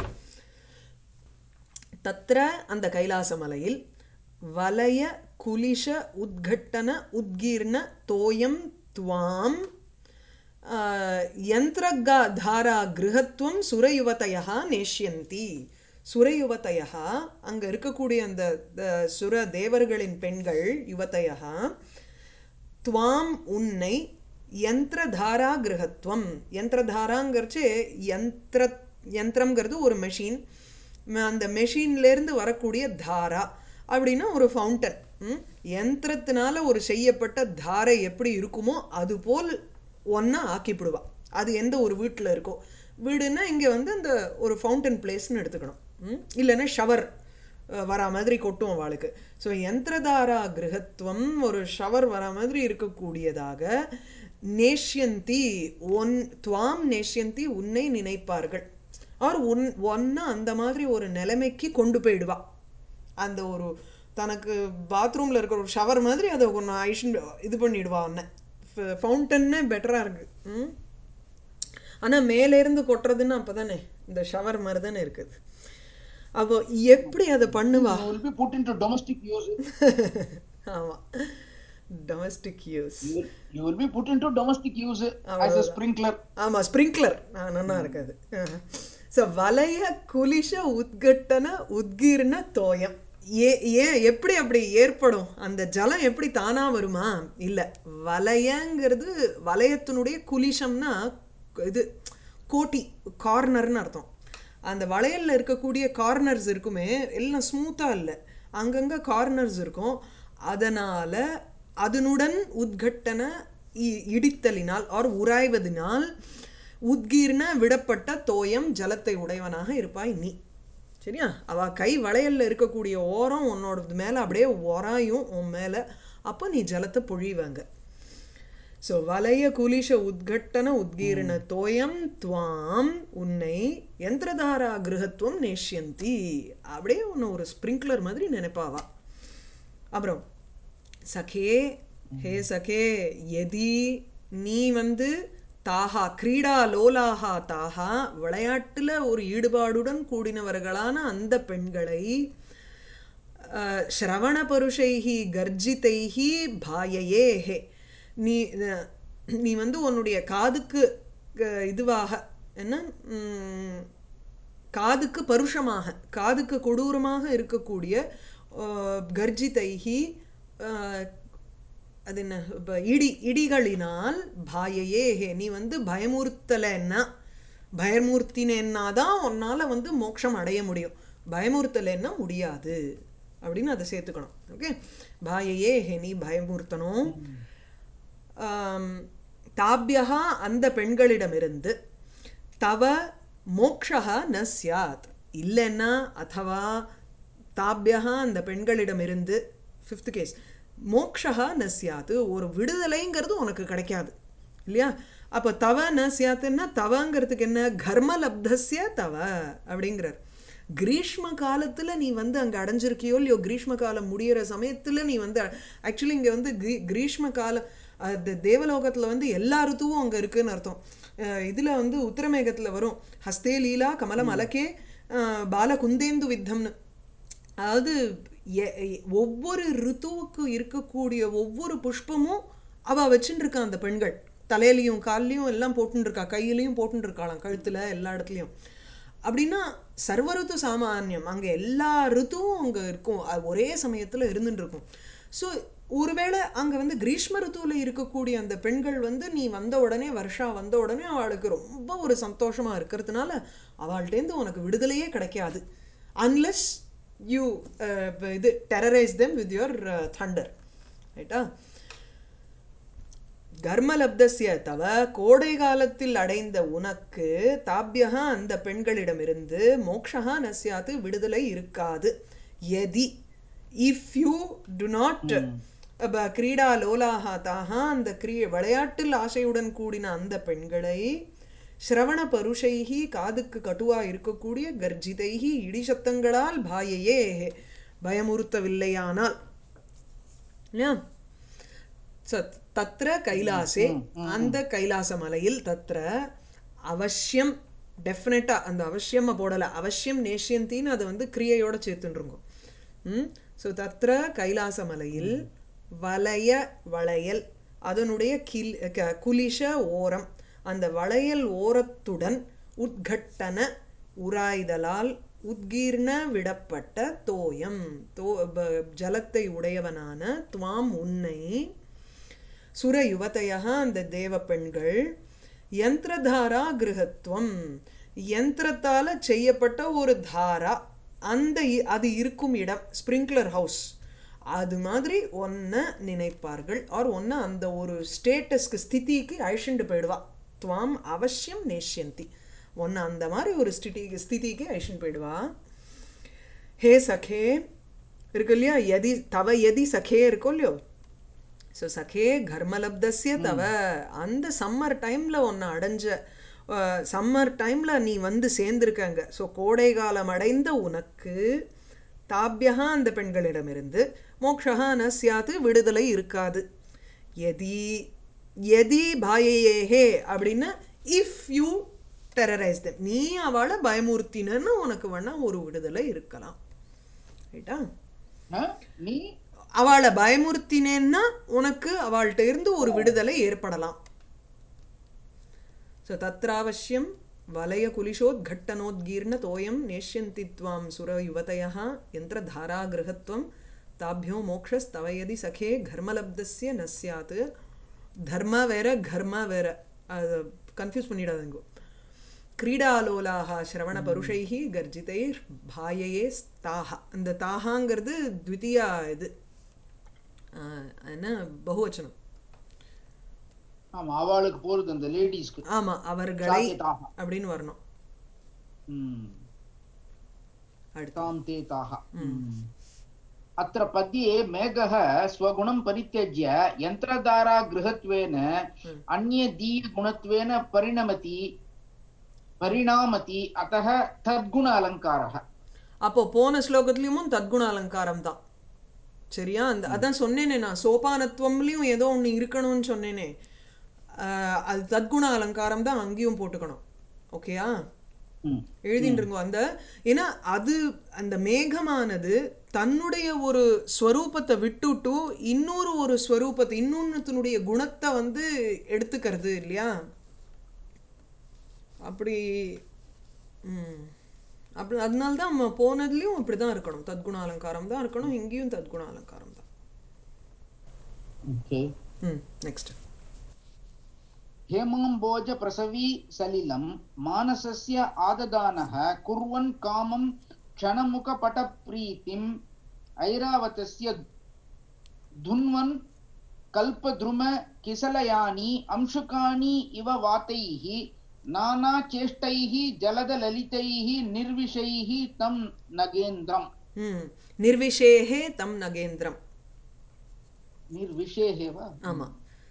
தத்ர அந்த கைலாச மலையில் வலய குலிஷ உத்கட்டன உத்கீர்ண தோயம் துவாம் யந்திரகா தாரா கிருஹத்வம் சுரயுவதயா நேஷ்யந்தி சுரயுவதயா அங்க இருக்கக்கூடிய அந்த த- சுர தேவர்களின் பெண்கள் யுவதயா துவாம் உன்னை யந்திரதாரா கிரகத்துவம் யந்திரதாராங்கிறச்சு யந்திர யந்திரம்ங்கிறது ஒரு மெஷின் அந்த மெஷின்லேருந்து வரக்கூடிய தாரா அப்படின்னா ஒரு ஃபவுண்டன் யந்திரத்தினால ஒரு செய்யப்பட்ட தாரை எப்படி இருக்குமோ அது போல் ஒன்றா ஆக்கிப்பிடுவா அது எந்த ஒரு வீட்டில் இருக்கோ வீடுன்னா இங்கே வந்து அந்த ஒரு ஃபவுண்டன் பிளேஸ்னு எடுத்துக்கணும் ம்? இல்லைன்னா ஷவர் வரா மாதிரி கொட்டும் அவளுக்கு ஸோ யந்திரதாரா கிரகத்துவம் ஒரு ஷவர் வரா மாதிரி இருக்கக்கூடியதாக நேஷ்யந்தி ஒன் துவாம் நேஷ்யந்தி உன்னை நினைப்பார்கள் அவர் உன் ஒன்னா அந்த மாதிரி ஒரு நிலைமைக்கு கொண்டு போயிடுவா அந்த ஒரு தனக்கு பாத்ரூமில் இருக்கிற ஒரு ஷவர் மாதிரி அதை ஒன்று ஐஷன் இது பண்ணிடுவா உன்னை ஃபவுண்டன்னே பெட்டராக இருக்கு ம் ஆனால் மேலேருந்து கொட்டுறதுன்னு அப்போ தானே இந்த ஷவர் மாதிரி தானே இருக்குது அப்போ எப்படி அதை பண்ணுவா You will be put into domestic use. ஆமாம் domestic use You will, you will be put into domestic use as a sprinkler. ஆமா ஸ்ப்ரிங்க்லர் நல்லா இருக்காது ஸோ வலய குலிஷ உத்கட்டன உத்கீர்ண தோயம் ஏ ஏன் எப்படி அப்படி ஏற்படும் அந்த ஜலம் எப்படி தானா வருமா இல்ல வலயங்கிறது வலயத்தினுடைய குலிஷம்னா இது கோட்டி கார்னர்னு அர்த்தம் அந்த வளையல்ல இருக்கக்கூடிய கார்னர்ஸ் இருக்குமே எல்லாம் ஸ்மூத்தா இல்லை அங்கங்க கார்னர்ஸ் இருக்கும் அதனால அதனுடன் உத்கட்டன இ- இடித்தலினால் ஆர் உராய்வதினால் உத்கீர்ண விடப்பட்ட தோயம் ஜலத்தை உடையவனாக இருப்பாய் நீ சரியா அவ கை வளையல்ல இருக்கக்கூடிய ஓரம் உன்னோட மேல அப்படியே உராயும் உன் மேல அப்போ நீ ஜலத்தை பொழிவாங்க ஸோ வலய குலிஷ உத்கட்டன உத்கீரண தோயம் துவாம் உன்னை யந்திரதாரா கிரகத்துவம் நேஷ்யந்தி அப்படியே உன்னை ஒரு ஸ்ப்ரிங்க்லர் மாதிரி நினைப்பாவா அப்புறம் சகே ஹே சகே எதி நீ வந்து தாஹா கிரீடா லோலாஹா தாஹா விளையாட்டுல ஒரு ஈடுபாடுடன் கூடினவர்களான அந்த பெண்களை அஹ், ஸ்ரவணபருஷைஹி கர்ஜிதைஹி பாயையேஹே நீ அஹ், நீ வந்து உன்னுடைய காதுக்கு அஹ், இதுவாக என்ன உம், காதுக்கு பருஷமாக காதுக்கு கொடூரமாக இருக்கக்கூடிய அஹ், கர்ஜிதைஹி அஹ், அது என்ன இப்போ இடி இடிகளினால் பாயையே ஹே நீ வந்து பயமுறுத்தலைன்னா பயமூர்த்தினேன்னா தான் உன்னால் வந்து மோட்சம் அடைய முடியும் பயமுறுத்தலைன்னா முடியாது அப்படின்னு அதை சேர்த்துக்கணும் ஓகே பாயையே ஹே நீ பயமுறுத்தணும் ஆம், தாபியகா அந்த பெண்களிடமிருந்து தவ மோக்ஷா ந சியாத் இல்லைன்னா அதவா தாபியகா அந்த பெண்களிடமிருந்து ஃபிஃப்த் கேஸ் மோக்ஷா ந சியாத் ஒரு விடுதலைங்கிறது உனக்கு கிடைக்காது இல்லையா அப்போ தவ ந சியாத்துன்னா தவங்கிறதுக்கு என்ன கர்மலப்தஸ்ய தவ அப்படிங்கிறார் கிரீஷ்ம காலத்துல நீ வந்து அங்க அடைஞ்சிருக்கியோ இல்லையோ கிரீஷ்ம காலம் முடியிற சமயத்துல நீ வந்து ஆக்சுவலி இங்க வந்து கிரீ- கிரீஷ்ம கால அது தேவலோகத்துல வந்து எல்லா ருத்துவும் அங்க இருக்குன்னு அர்த்தம் அஹ் இதுல வந்து உத்தரமேகத்துல வரும் ஹஸ்தே லீலா கமலம் அலக்கே அஹ் பால குந்தேந்து வித்தம்னு அதாவது எ- எ- ஒவ்வொரு ருத்துவுக்கு இருக்கக்கூடிய ஒவ்வொரு புஷ்பமும் அவள் வச்சுட்டு இருக்கா அந்த பெண்கள் தலையிலையும் கால்லையும் எல்லாம் போட்டுன்னு இருக்கா கையிலையும் போட்டுன்னு இருக்காளாம் கழுத்தில் எல்லா இடத்துலையும் அப்படின்னா சர்வ ருத்து சாமானியம் அங்கே எல்லா ருத்துவும் அங்கே இருக்கும் அது ஒரே சமயத்தில் இருந்துட்டு இருக்கும் ஸோ ஒருவேளை அங்கே வந்து கிரீஷ்ம ருத்துவில் இருக்கக்கூடிய அந்த பெண்கள் வந்து நீ வந்த உடனே வருஷா வந்த உடனே அவளுக்கு ரொம்ப ஒரு சந்தோஷமாக இருக்கிறதுனால அவள்கிட்டேருந்து உனக்கு விடுதலையே கிடைக்காது அன்லெஸ் யூ இது terrorise them with your thunder ரைட்டா கர்மலப்தஸ்ய தவ கோடை காலத்தில் அடைந்த உனக்கு தாபியகா அந்த பெண்களிடமிருந்து மோக்ஷா நஸ்யாத்து விடுதலை இருக்காது எதி இஃப் யூ டு நாட் கிரீடா லோலாஹா தாஹா அந்த கிரீ விளையாட்டில் ஆசையுடன் கூடின அந்த பெண்களை ஸ்ரவண பருஷைகி காதுக்கு கட்டுவா இருக்கக்கூடிய கர்ஜிதைகி இடிசத்தங்களால் பாயையே பயமுறுத்தவில்லையானால் இல்லையா ஸோ தத்ர கைலாசே அந்த கைலாச மலையில் தத்ர அவசியம் டெஃபினட்டாக அந்த அவசியமாக போடலை அவசியம் நேஷ்யந்தின்னு அதை வந்து கிரியையோட சேர்த்துருங்கோ ம் ஸோ தத்ர கைலாச மலையில் வளைய வளையல் அதனுடைய கில் க- குலிஷ ஓரம் அந்த வளையல் ஓரத்துடன் உட்கட்டன உராய்தலால் உத்கீர்ண விடப்பட்ட தோயம் தோ ப- ஜலத்தை உடையவனான துவாம் உன்னை சுர யுவதையா அந்த தேவ பெண்கள் யந்திரதாரா கிரகத்துவம் யந்திரத்தால செய்யப்பட்ட ஒரு தாரா அந்த இ- அது இருக்கும் இடம் ஸ்ப்ரிங்க்லர் ஹவுஸ் அது மாதிரி ஒன்றை நினைப்பார்கள் ஆர் ஒன்றை அந்த ஒரு ஸ்டேட்டஸ்க்கு ஸ்திதிக்கு அழிச்சுண்டு போயிடுவா துவாம் அவசியம் நேஷ்யந்தி ஒன்று அந்த மாதிரி ஒரு ஸ்திதி ஸ்திதிக்கு அழிச்சுண்டு போயிடுவா ஹே சகே இருக்கு இல்லையா எதி தவ எதி சகே இருக்கோ இல்லையோ ஸோ சகே கர்மலப்தஸ்ய தவ அந்த சம்மர் டைமில் ஒன்று அடைஞ்ச சம்மர் டைமில் நீ வந்து சேர்ந்துருக்கங்க ஸோ கோடை காலம் அடைந்த உனக்கு தாபியகா அந்த பெண்களிடமிருந்து மோக்ஷா ந சியாத்து விடுதலை இருக்காது எதி எதி பாயையேஹே அப்படின்னா இஃப் யூ டெரரைஸ் them நீ அவளை பயமுறுத்தினன்னு உனக்கு வேணா ஒரு விடுதலை இருக்கலாம் ரைட்டா ஆ? நீ அவளை பயமுறுத்தினேன்னா உனக்கு அவள்கிட்ட இருந்து ஒரு விடுதலை ஏற்படலாம் ஸோ தத்ராவசியம் வலய குலிஷோத்கட்டனோத்கீர்ண தோயம் நேஷ்யந்தி துவாம் சுர யுவதயா யந்திர தாரா கிரகத்துவம் தாபியோ மோக்ஷஸ்தவ யதி சகே கர்மலப்தஸ்ய ந ஸ்யாத் தர்ம வேற கர்ம வேற அது கன்ஃபியூஸ் பண்ணிடாதுங்கோ கிரீடாலோலாக சிரவண பருஷைஹி கர்ஜிதைர் பாயையே தாஹா அந்த தாஹாங்கிறது த்விதியா இது ஆஹ், என்ன பகுவச்சனம் ஆமா அவளுக்கு போறது அந்த லேடிஸ்க்கு ஆமா அவர்களை தாஹ அப்படின்னு வரணும் அடுத்து तां ते ताः अत्र पद्ये मेघः स्वगुणं परित्यज्य यन्त्रधारा गृहत्वेन अन्यदीयगुणत्वेन परिणमति परिणामति अतः तद्गुण अलङ्कारः அப்போ போன ஸ்லோகத்துலேயும் தத்குண அலங்காரம் தான் சரியா அந்த அதான் சொன்னேனே நான் சோபானத்துவம்லேயும் ஏதோ ஒன்று இருக்கணும்னு சொன்னேனே ஆஹ், அது தத்குண அலங்காரம் தான் அங்கேயும் போட்டுக்கணும் ஓகேயா ம். எழுதிட்டு இருக்கோம் அந்த ஏன்னா அது அந்த மேகமானது தன்னுடைய ஒரு ஸ்வரூபத்தை விட்டுட்டு இன்னொரு ஒரு ஸ்வரூபத்தை இன்னொன்னுத்தினுடைய குணத்தை வந்து எடுத்துக்கிறது இல்லையா அப்படி ம் அப்படி அதனால தான் நம்ம போனதுலேயும் அப்படி தான் இருக்கணும் தத்குண அலங்காரம் தான் இருக்கணும் இங்கேயும் தத்குண அலங்காரம் தான் Okay. ம் நெக்ஸ்ட் हेमाम्बोज प्रसवी सलिलं मानसस्य आददानः कुर्वन् कामं क्षणमुखपटप्रीतिम् ऐरावतस्य धुन्वन् कल्पद्रुम किसलयानि अंशुकानि इव वातैः नानाचेष्टैः जलदललितैः निर्विशैः तं नगेन्द्रम् ம் நிர்விஷேகே தம் நகேந்திரம் निर्विशेः वा ஆமாம்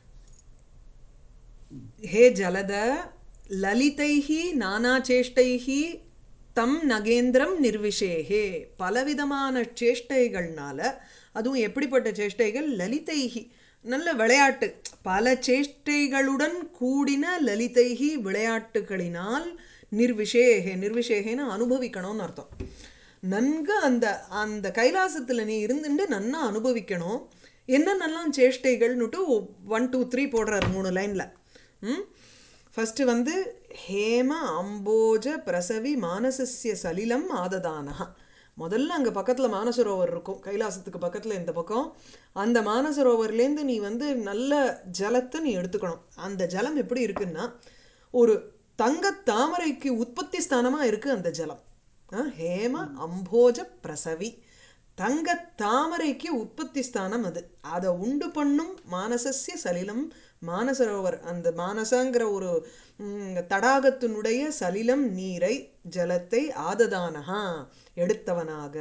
ஹே ஜலத லலிதைஹி நானாச்சேஷ்டைஹி தம் நகேந்திரம் நிர்விஷேகே பலவிதமான சேஷ்டைகள்னால அதுவும் எப்படிப்பட்ட சேஷ்டைகள் லலிதைஹி நல்ல விளையாட்டு பல சேஷ்டைகளுடன் கூடின லலிதைஹி விளையாட்டுகளினால் நிர்விஷேகே நிர்விஷேகேன்னு அனுபவிக்கணும்னு அர்த்தம் நன்கு அந்த அந்த கைலாசத்தில் நீ இருந்துட்டு நன்னா அனுபவிக்கணும் என்னென்னலாம் சேஷ்டைகள்னுட்டு ஒன் டூ த்ரீ போடுறாரு மூணு லைனில் ம் ஃபஸ்ட்டு வந்து ஹேம அம்போஜ பிரசவி மானசஸ்ய சலிலம் ஆததானஹா முதல்ல அங்கே பக்கத்தில் மானசரோவர் இருக்கும் கைலாசத்துக்கு பக்கத்தில் இந்த பக்கம் அந்த மானசரோவர்லேருந்து நீ வந்து நல்ல ஜலத்தை நீ எடுத்துக்கணும் அந்த ஜலம் எப்படி இருக்குன்னா ஒரு தங்கத் தாமரைக்கு உற்பத்தி ஸ்தானமாக இருக்குது அந்த ஜலம் ஆ, ஹேம அம்போஜ பிரசவி தங்க தாமரைக்கு உற்பத்தி ஸ்தானம் அது அதை உண்டு பண்ணும் மானசஸ்ய சலிலம் மானசரோவர் அந்த மானசங்கிற ஒரு ம், தடாகத்தினுடைய சலிலம் நீரை ஜலத்தை ஆததானஹா எடுத்தவனாக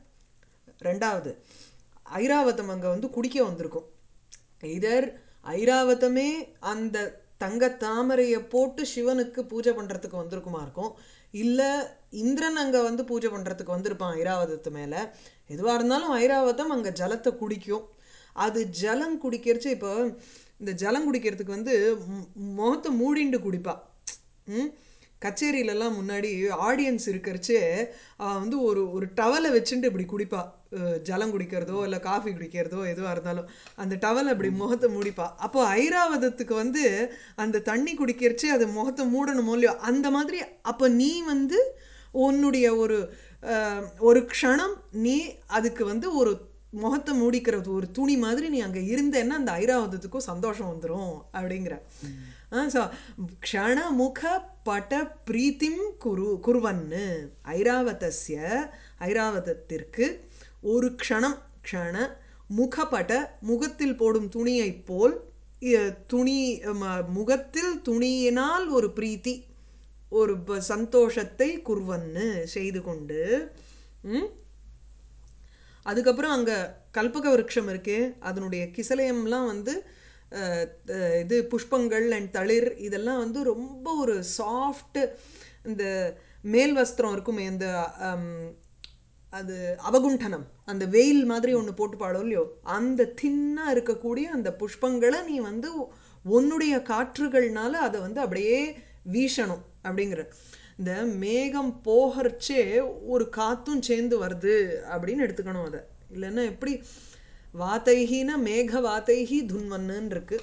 ரெண்டாவது ஐராவதம் அங்கே வந்து குடிக்க வந்திருக்கும் இதர் ஐராவதமே அந்த தங்க தாமரையை போட்டு சிவனுக்கு பூஜை பண்ணுறதுக்கு வந்திருக்குமா இருக்கும் இல்லை இந்திரன் அங்கே வந்து பூஜை பண்ணுறதுக்கு வந்திருப்பான் ஐராவதத்து மேலே எதுவாக இருந்தாலும் ஐராவதம் அங்கே ஜலத்தை குடிக்கும் அது ஜலம் குடிக்கிறச்சு இப்போ இந்த ஜலம் குடிக்கிறதுக்கு வந்து மு- முகத்தை மூடிண்டு குடிப்பா ம் கச்சேரியிலலாம் முன்னாடி ஆடியன்ஸ் இருக்கிறச்சே அவன் வந்து ஒரு ஒரு டவலை வச்சுட்டு இப்படி குடிப்பா அஹ் ஜலம் குடிக்கிறதோ இல்லை காஃபி குடிக்கிறதோ எதுவாக இருந்தாலும் அந்த டவலை அப்படி முகத்தை மூடிப்பா அப்போ ஐராவதத்துக்கு வந்து அந்த தண்ணி குடிக்கிறச்சே அது முகத்தை மூடணுமோ இல்லையோ அந்த மாதிரி அப்போ நீ வந்து உன்னுடைய ஒரு அஹ், ஒரு க்ஷணம் நீ அதுக்கு வந்து ஒரு முகத்தை மூடிக்கிறது ஒரு துணி மாதிரி நீ அங்கே இருந்தேன்னா அந்த ஐராவதத்துக்கும் சந்தோஷம் வந்துடும் அப்படிங்கிற ஸோ க்ஷணமுக பட பிரீத்திம் குரு குருவன்னு ஐராவதஸ்ய ஐராவதத்திற்கு ஒரு க்ஷணம் க்ஷண முகபட முகத்தில் போடும் துணியைப் போல் இ- துணி ம- முகத்தில் துணியினால் ஒரு பிரீத்தி ஒரு ப- சந்தோஷத்தை குர்வன்னு செய்து கொண்டு ம் அதுக்கப்புறம் அங்கே கல்பக விருட்சம் இருக்கு அதனுடைய கிசலயம்லாம் வந்து அஹ், த- இது புஷ்பங்கள் அண்ட் தளிர் இதெல்லாம் வந்து ரொம்ப ஒரு சாஃப்ட் இந்த மேல் வஸ்திரம் இருக்குமே இந்த அம், அது அவகுண்டனம் அந்த வெயில் மாதிரி ஒன்று போட்டு பாடும் இல்லையோ அந்த தின்னாக இருக்கக்கூடிய அந்த புஷ்பங்களை நீ வந்து உன்னுடைய காற்றுகள்னால அதை வந்து அப்படியே வீசணும் அப்படிங்கிற இந்த மேகம் போகிறச்சே ஒரு காத்தும் சேர்ந்து வருது அப்படின்னு எடுத்துக்கணும் அதை இல்லைன்னா எப்படி வாத்தைகின மேக வாத்தைகி துன்வன்னு இருக்கு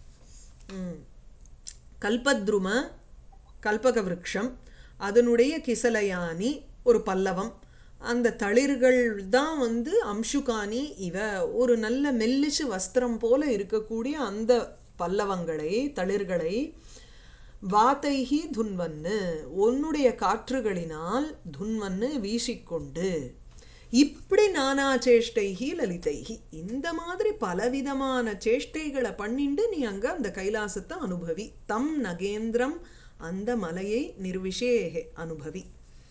ம் கல்பத்ரும கல்பக விருட்சம் அதனுடைய கிசலயானி ஒரு பல்லவம் அந்த தளிர்கள் தான் வந்து அம்சுகானி இவ ஒரு நல்ல மெல்லிசு வஸ்திரம் போல இருக்கக்கூடிய அந்த பல்லவங்களை தளிர்களை வாத்தைகி துன்வன்னு உன்னுடைய காற்றுகளினால் துன்வன்னு வீசிக்கொண்டு இப்படி நானா சேஷ்டைகி லலிதைகி இந்த மாதிரி பலவிதமான சேஷ்டைகளை பண்ணிண்டு நீ அங்க அந்த கைலாசத்தை அனுபவி தம் நகேந்திரம் அந்த மலையை நிர்விஷேகே அனுபவி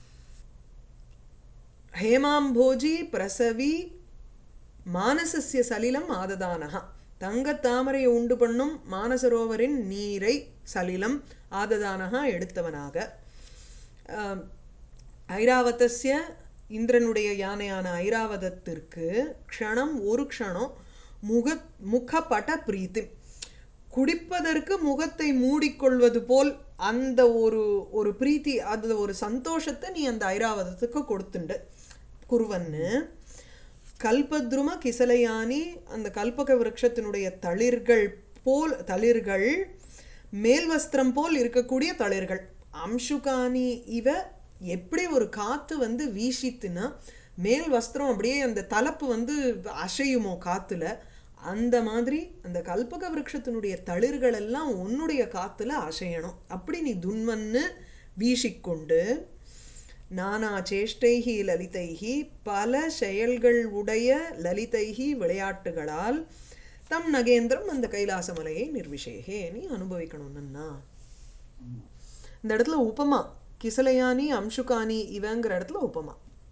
ஹேமாம்போஜி பிரசவி மானசஸ்ய சலிலம் ஆததானஹா தங்கத் தாமரையை உண்டு பண்ணும் மானசரோவரின் நீரை சலிலம் ஆததானஹா எடுத்தவனாக ஆம், ஐராவதஸ்ய இந்திரனுடைய யானையான ஐராவதத்திற்கு க்ஷணம் ஒரு க்ஷணம் முக முகப்பட பிரீத்தி குடிப்பதற்கு முகத்தை மூடிக்கொள்வது போல் அந்த ஒரு ஒரு பிரீத்தி அது ஒரு சந்தோஷத்தை நீ அந்த ஐராவதத்துக்கு கொடுத்துண்டு குருவன்னு கல்பத்ரும கிசலையானி அந்த கல்பக விருட்சத்தினுடைய தளிர்கள் போல் தளிர்கள் மேல் வஸ்திரம் போல் இருக்கக்கூடிய தளிர்கள் அம்சுகானி இவ எப்படி ஒரு காத்து வந்து வீசித்துன்னா மேல் வஸ்திரம் அப்படியே அந்த தலப்பு வந்து அசையுமோ காத்துல அந்த மாதிரி அந்த கல்பக விருட்சத்தினுடைய தளிர்கள் எல்லாம் உன்னுடைய காத்துல அசையணும் அப்படி நீ துன்வன்னு வீசிக்கொண்டு நானா சேஷ்டைகி லலிதைகி பல செயல்கள் உடைய லலிதைகி விளையாட்டுகளால் தம் நகேந்திரம் அந்த கைலாச மலையை நிர்விஷேகே நீ அனுபவிக்கணும் நன்னா இந்த இடத்துல உபமா கிசலையானி அம்சுகானி இவங்கிற இடத்துல உபமா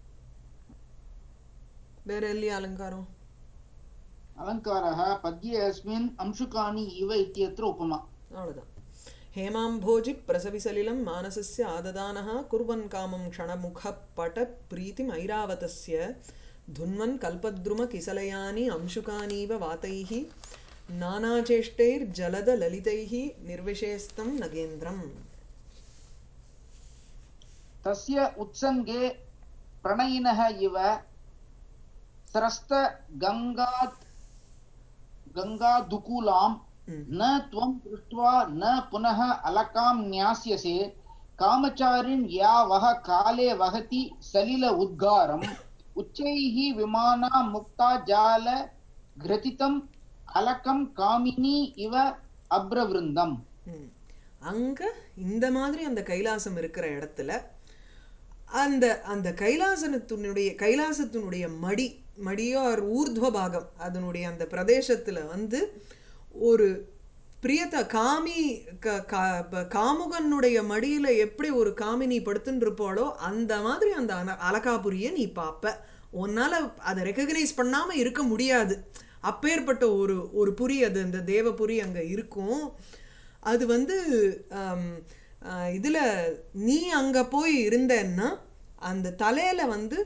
வேற இல்லையா அலங்காரம் अलङ्कारः पद्ये अस्मिन् अंशुकानि इव इत्यत्र उपमा அவ்வளோதான் ஹேமாம்போஜி பிரசவிசலிலம் மானசஸ்ய ஆததானः குர்வன் காமம் க்ஷணமுக பட பிரீத்திம் ஐராவதஸ்ய துன்வன் கல்பத்ரும கிசலயானி அம்சுகானீவ வாத்தைः நானாச்சேஷ்டைர் ஜலத லலிதைः நிர்விஷேஸ்தம் நகேந்திரம் तस्य उत्सङ्गे प्रणयिनः इव स्रस्तगङ्गात् गङ्गा दुकूलां न त्वं दृष्ट्वा न पुनः अलकां न्यास्यसे कामचारिन् या वह काले वहति सलिल उद्गारम् उच्चैः विमाना मुक्ता जाल घृतितम् अलकं कामिनी इव अभ्रवृन्दम् ம். அங்க இந்த மாதிரி அந்த கைலாசம் இருக்கிற இடத்துல அந்த அந்த கைலாசனத்தினுடைய கைலாசத்தினுடைய மடி மடியோ ஆர் ஊர்த்வ பாகம் அதனுடைய அந்த பிரதேசத்துல வந்து ஒரு பிரியத காமி க- கா- ப- காமுகனுடைய மடியில எப்படி ஒரு காமினி படுத்துன்னு இருப்பாளோ அந்த மாதிரி அந்த அன- அலகாபுரியை நீ பார்ப்ப உன்னால அதை ரெக்கக்னைஸ் பண்ணாம இருக்க முடியாது அப்பேற்பட்ட ஒரு ஒரு புரி அது அந்த தேவபுரி அங்க இருக்கும் அது வந்து ஆம், ஆ, இதுல நீ அங்க போய் இருந்தேன்னா அந்த தலையில வந்து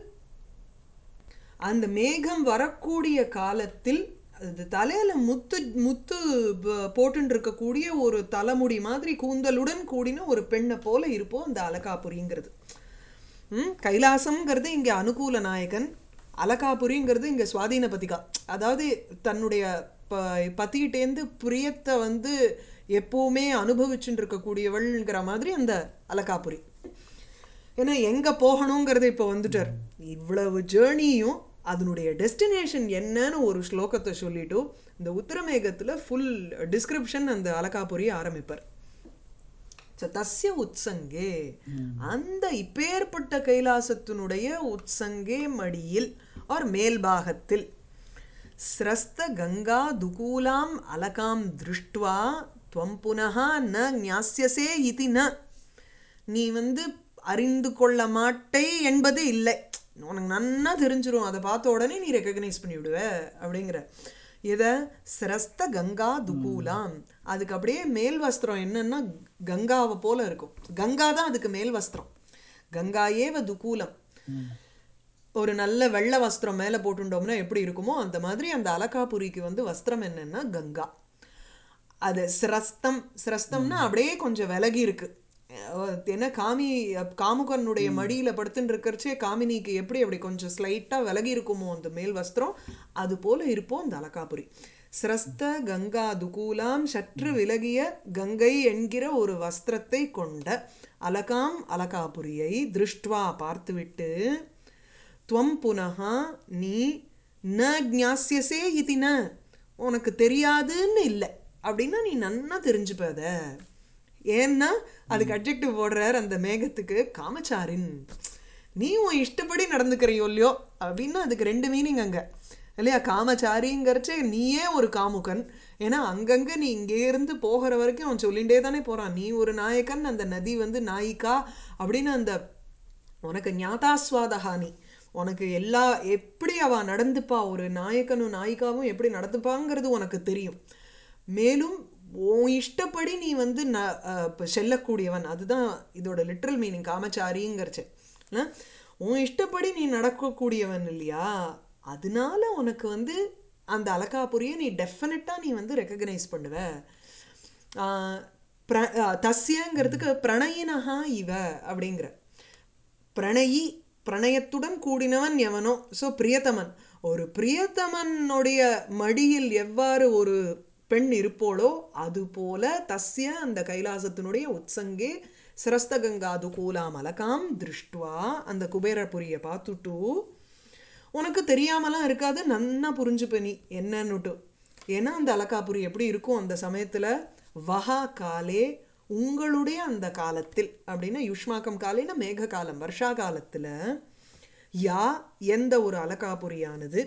அந்த மேகம் வரக்கூடிய காலத்தில் அது தலையில முத்து முத்து ப- போட்டுன்னு இருக்கக்கூடிய ஒரு தலைமுடி மாதிரி கூந்தலுடன் கூடின ஒரு பெண்ணை போல இருப்போம் அந்த அலகாபுரிங்கிறது ம் கைலாசம்ங்கிறது இங்க அனுகூல நாயகன் அலகாபுரிங்கிறது இங்க சுவாதீன பதிகா அதாவது தன்னுடைய ப பத்திகிட்டேந்து பிரியத்தை வந்து எப்பவுமே அனுபவிச்சுட்டு இருக்கக்கூடியவள்ங்கிற மாதிரி அந்த அலகாபுரி ஏன்னா எங்க போகணுங்கிறது இப்போ வந்துட்டார் இவ்வளவு ஜேர்னியும் அதனுடைய டெஸ்டினேஷன் என்னன்னு ஒரு ஸ்லோகத்தை சொல்லிட்டு இந்த உத்தரமேகத்துல ஃபுல் டிஸ்கிரிப்ஷன் அந்த அலகாபுரி ஆரம்பிப்பார் So, தஸ்ய உத்சங்கே அந்த இப்பேற்பட்ட கைலாசத்தினுடைய உத்சங்கே மடியில் ஆர் மேல்பாகத்தில் ஸ்ரஸ்த கங்கா துகூலாம் அலகாம் திருஷ்டுவா துவம் புனः ந ஞாஸ்யசே இதி ந நீ வந்து அறிந்து கொள்ள மாட்டே என்பது இல்லை உனக்கு நன்னா தெரிஞ்சிரும் அதை பார்த்த உடனே நீ ரெக்கக்னைஸ் பண்ணிவிடுவ அப்படிங்கிற இதை சிரஸ்த கங்கா துகூலாம் அதுக்கு அப்படியே மேல் வஸ்திரம் என்னன்னா கங்காவை போல இருக்கும் கங்கா தான் அதுக்கு மேல் வஸ்திரம் கங்கா ஏவ துகூலம் ஒரு நல்ல வெள்ளை வஸ்திரம் மேலே போட்டுட்டோம்னா எப்படி இருக்குமோ அந்த மாதிரி அந்த அலகாபுரிக்கு வந்து வஸ்திரம் என்னன்னா கங்கா அது சிரஸ்தம் சிரஸ்தம்னா அப்படியே கொஞ்சம் விலகி இருக்கு அஹ் என்ன காமி காமுகனுடைய மடியில படுத்துன்னு இருக்கிறச்சே காமினிக்கு எப்படி அப்படி கொஞ்சம் ஸ்லைட்டா விலகி இருக்குமோ அந்த மேல் வஸ்திரம் அது போல இருப்போம் அந்த அலகாபுரி சிரஸ்த கங்கா துகூலாம் சற்று விலகிய கங்கை என்கிற ஒரு வஸ்திரத்தை கொண்ட அலகாம் அலகாபுரியை திருஷ்டுவா பார்த்துவிட்டு துவம் புனகா நீ ந ஜாஸ்யசே இது ந உனக்கு தெரியாதுன்னு இல்லை அப்படின்னா நீ நன்னா தெரிஞ்சுப்ப அத ஏன்னா அதுக்கு அட்ஜெக்டிவ் போடுறார் அந்த மேகத்துக்கு காமச்சாரின் நீ உன் இஷ்டப்படி நடந்துக்கிறியோ இல்லையோ அப்படின்னா அதுக்கு ரெண்டு மீனிங் அங்க இல்லையா காமச்சாரிங்கிறச்சே நீயே ஒரு காமுகன் ஏன்னா அங்கங்க நீ இங்கே இருந்து போகிற வரைக்கும் அவன் சொல்லிகிட்டே தானே போறான் நீ ஒரு நாயக்கன் அந்த நதி வந்து நாயிக்கா அப்படின்னு அந்த உனக்கு ஞாதாஸ்வாதஹானி உனக்கு எல்லா எப்படி அவ நடந்துப்பா ஒரு நாயக்கனும் நாயிக்காவும் எப்படி நடந்துப்பாங்கிறது உனக்கு தெரியும் மேலும் உன் இஷ்டப்படி நீ வந்து ந அஹ் இப்ப செல்லக்கூடியவன் அதுதான் இதோட லிட்ரல் மீனிங் காமச்சாரிங்கிறச்சு இல்ல? உன் இஷ்டப்படி நீ நடக்கக்கூடியவன் இல்லையா அதனால உனக்கு வந்து அந்த அலகாபுரியை நீ டெஃபினட்டாக நீ வந்து ரெக்கக்னைஸ் பண்ணுவ ஆஹ் பிர- ஆஹ் தஸ்யங்கிறதுக்கு பிரணயினஹா இவ அப்படிங்கிற பிரணயி பிரணயத்துடன் கூடினவன் எவனோ ஸோ பிரியதமன் ஒரு பிரியதமனுடைய மடியில் எவ்வாறு ஒரு பெண் இருப்போளோ அது போல தஸ்ய அந்த கைலாசத்தினுடைய உத்சங்கே சிரஸ்தகங்காது கூலாமலகாம் திருஷ்டுவா அந்த குபேரபுரியை பார்த்துட்டு உனக்கு தெரியாமலாம் இருக்காது நன்னா புரிஞ்சுப்ப நீ என்னன்னுட்டு ஏன்னா அந்த அலகாபுரி எப்படி இருக்கும் அந்த சமயத்துல வஹா காலே உங்களுடைய அந்த காலத்தில் அப்படின்னா யுஷ்மாக்கம் காலேனா மேக காலம் வருஷா காலத்துல யா எந்த ஒரு அலகாபுரியானது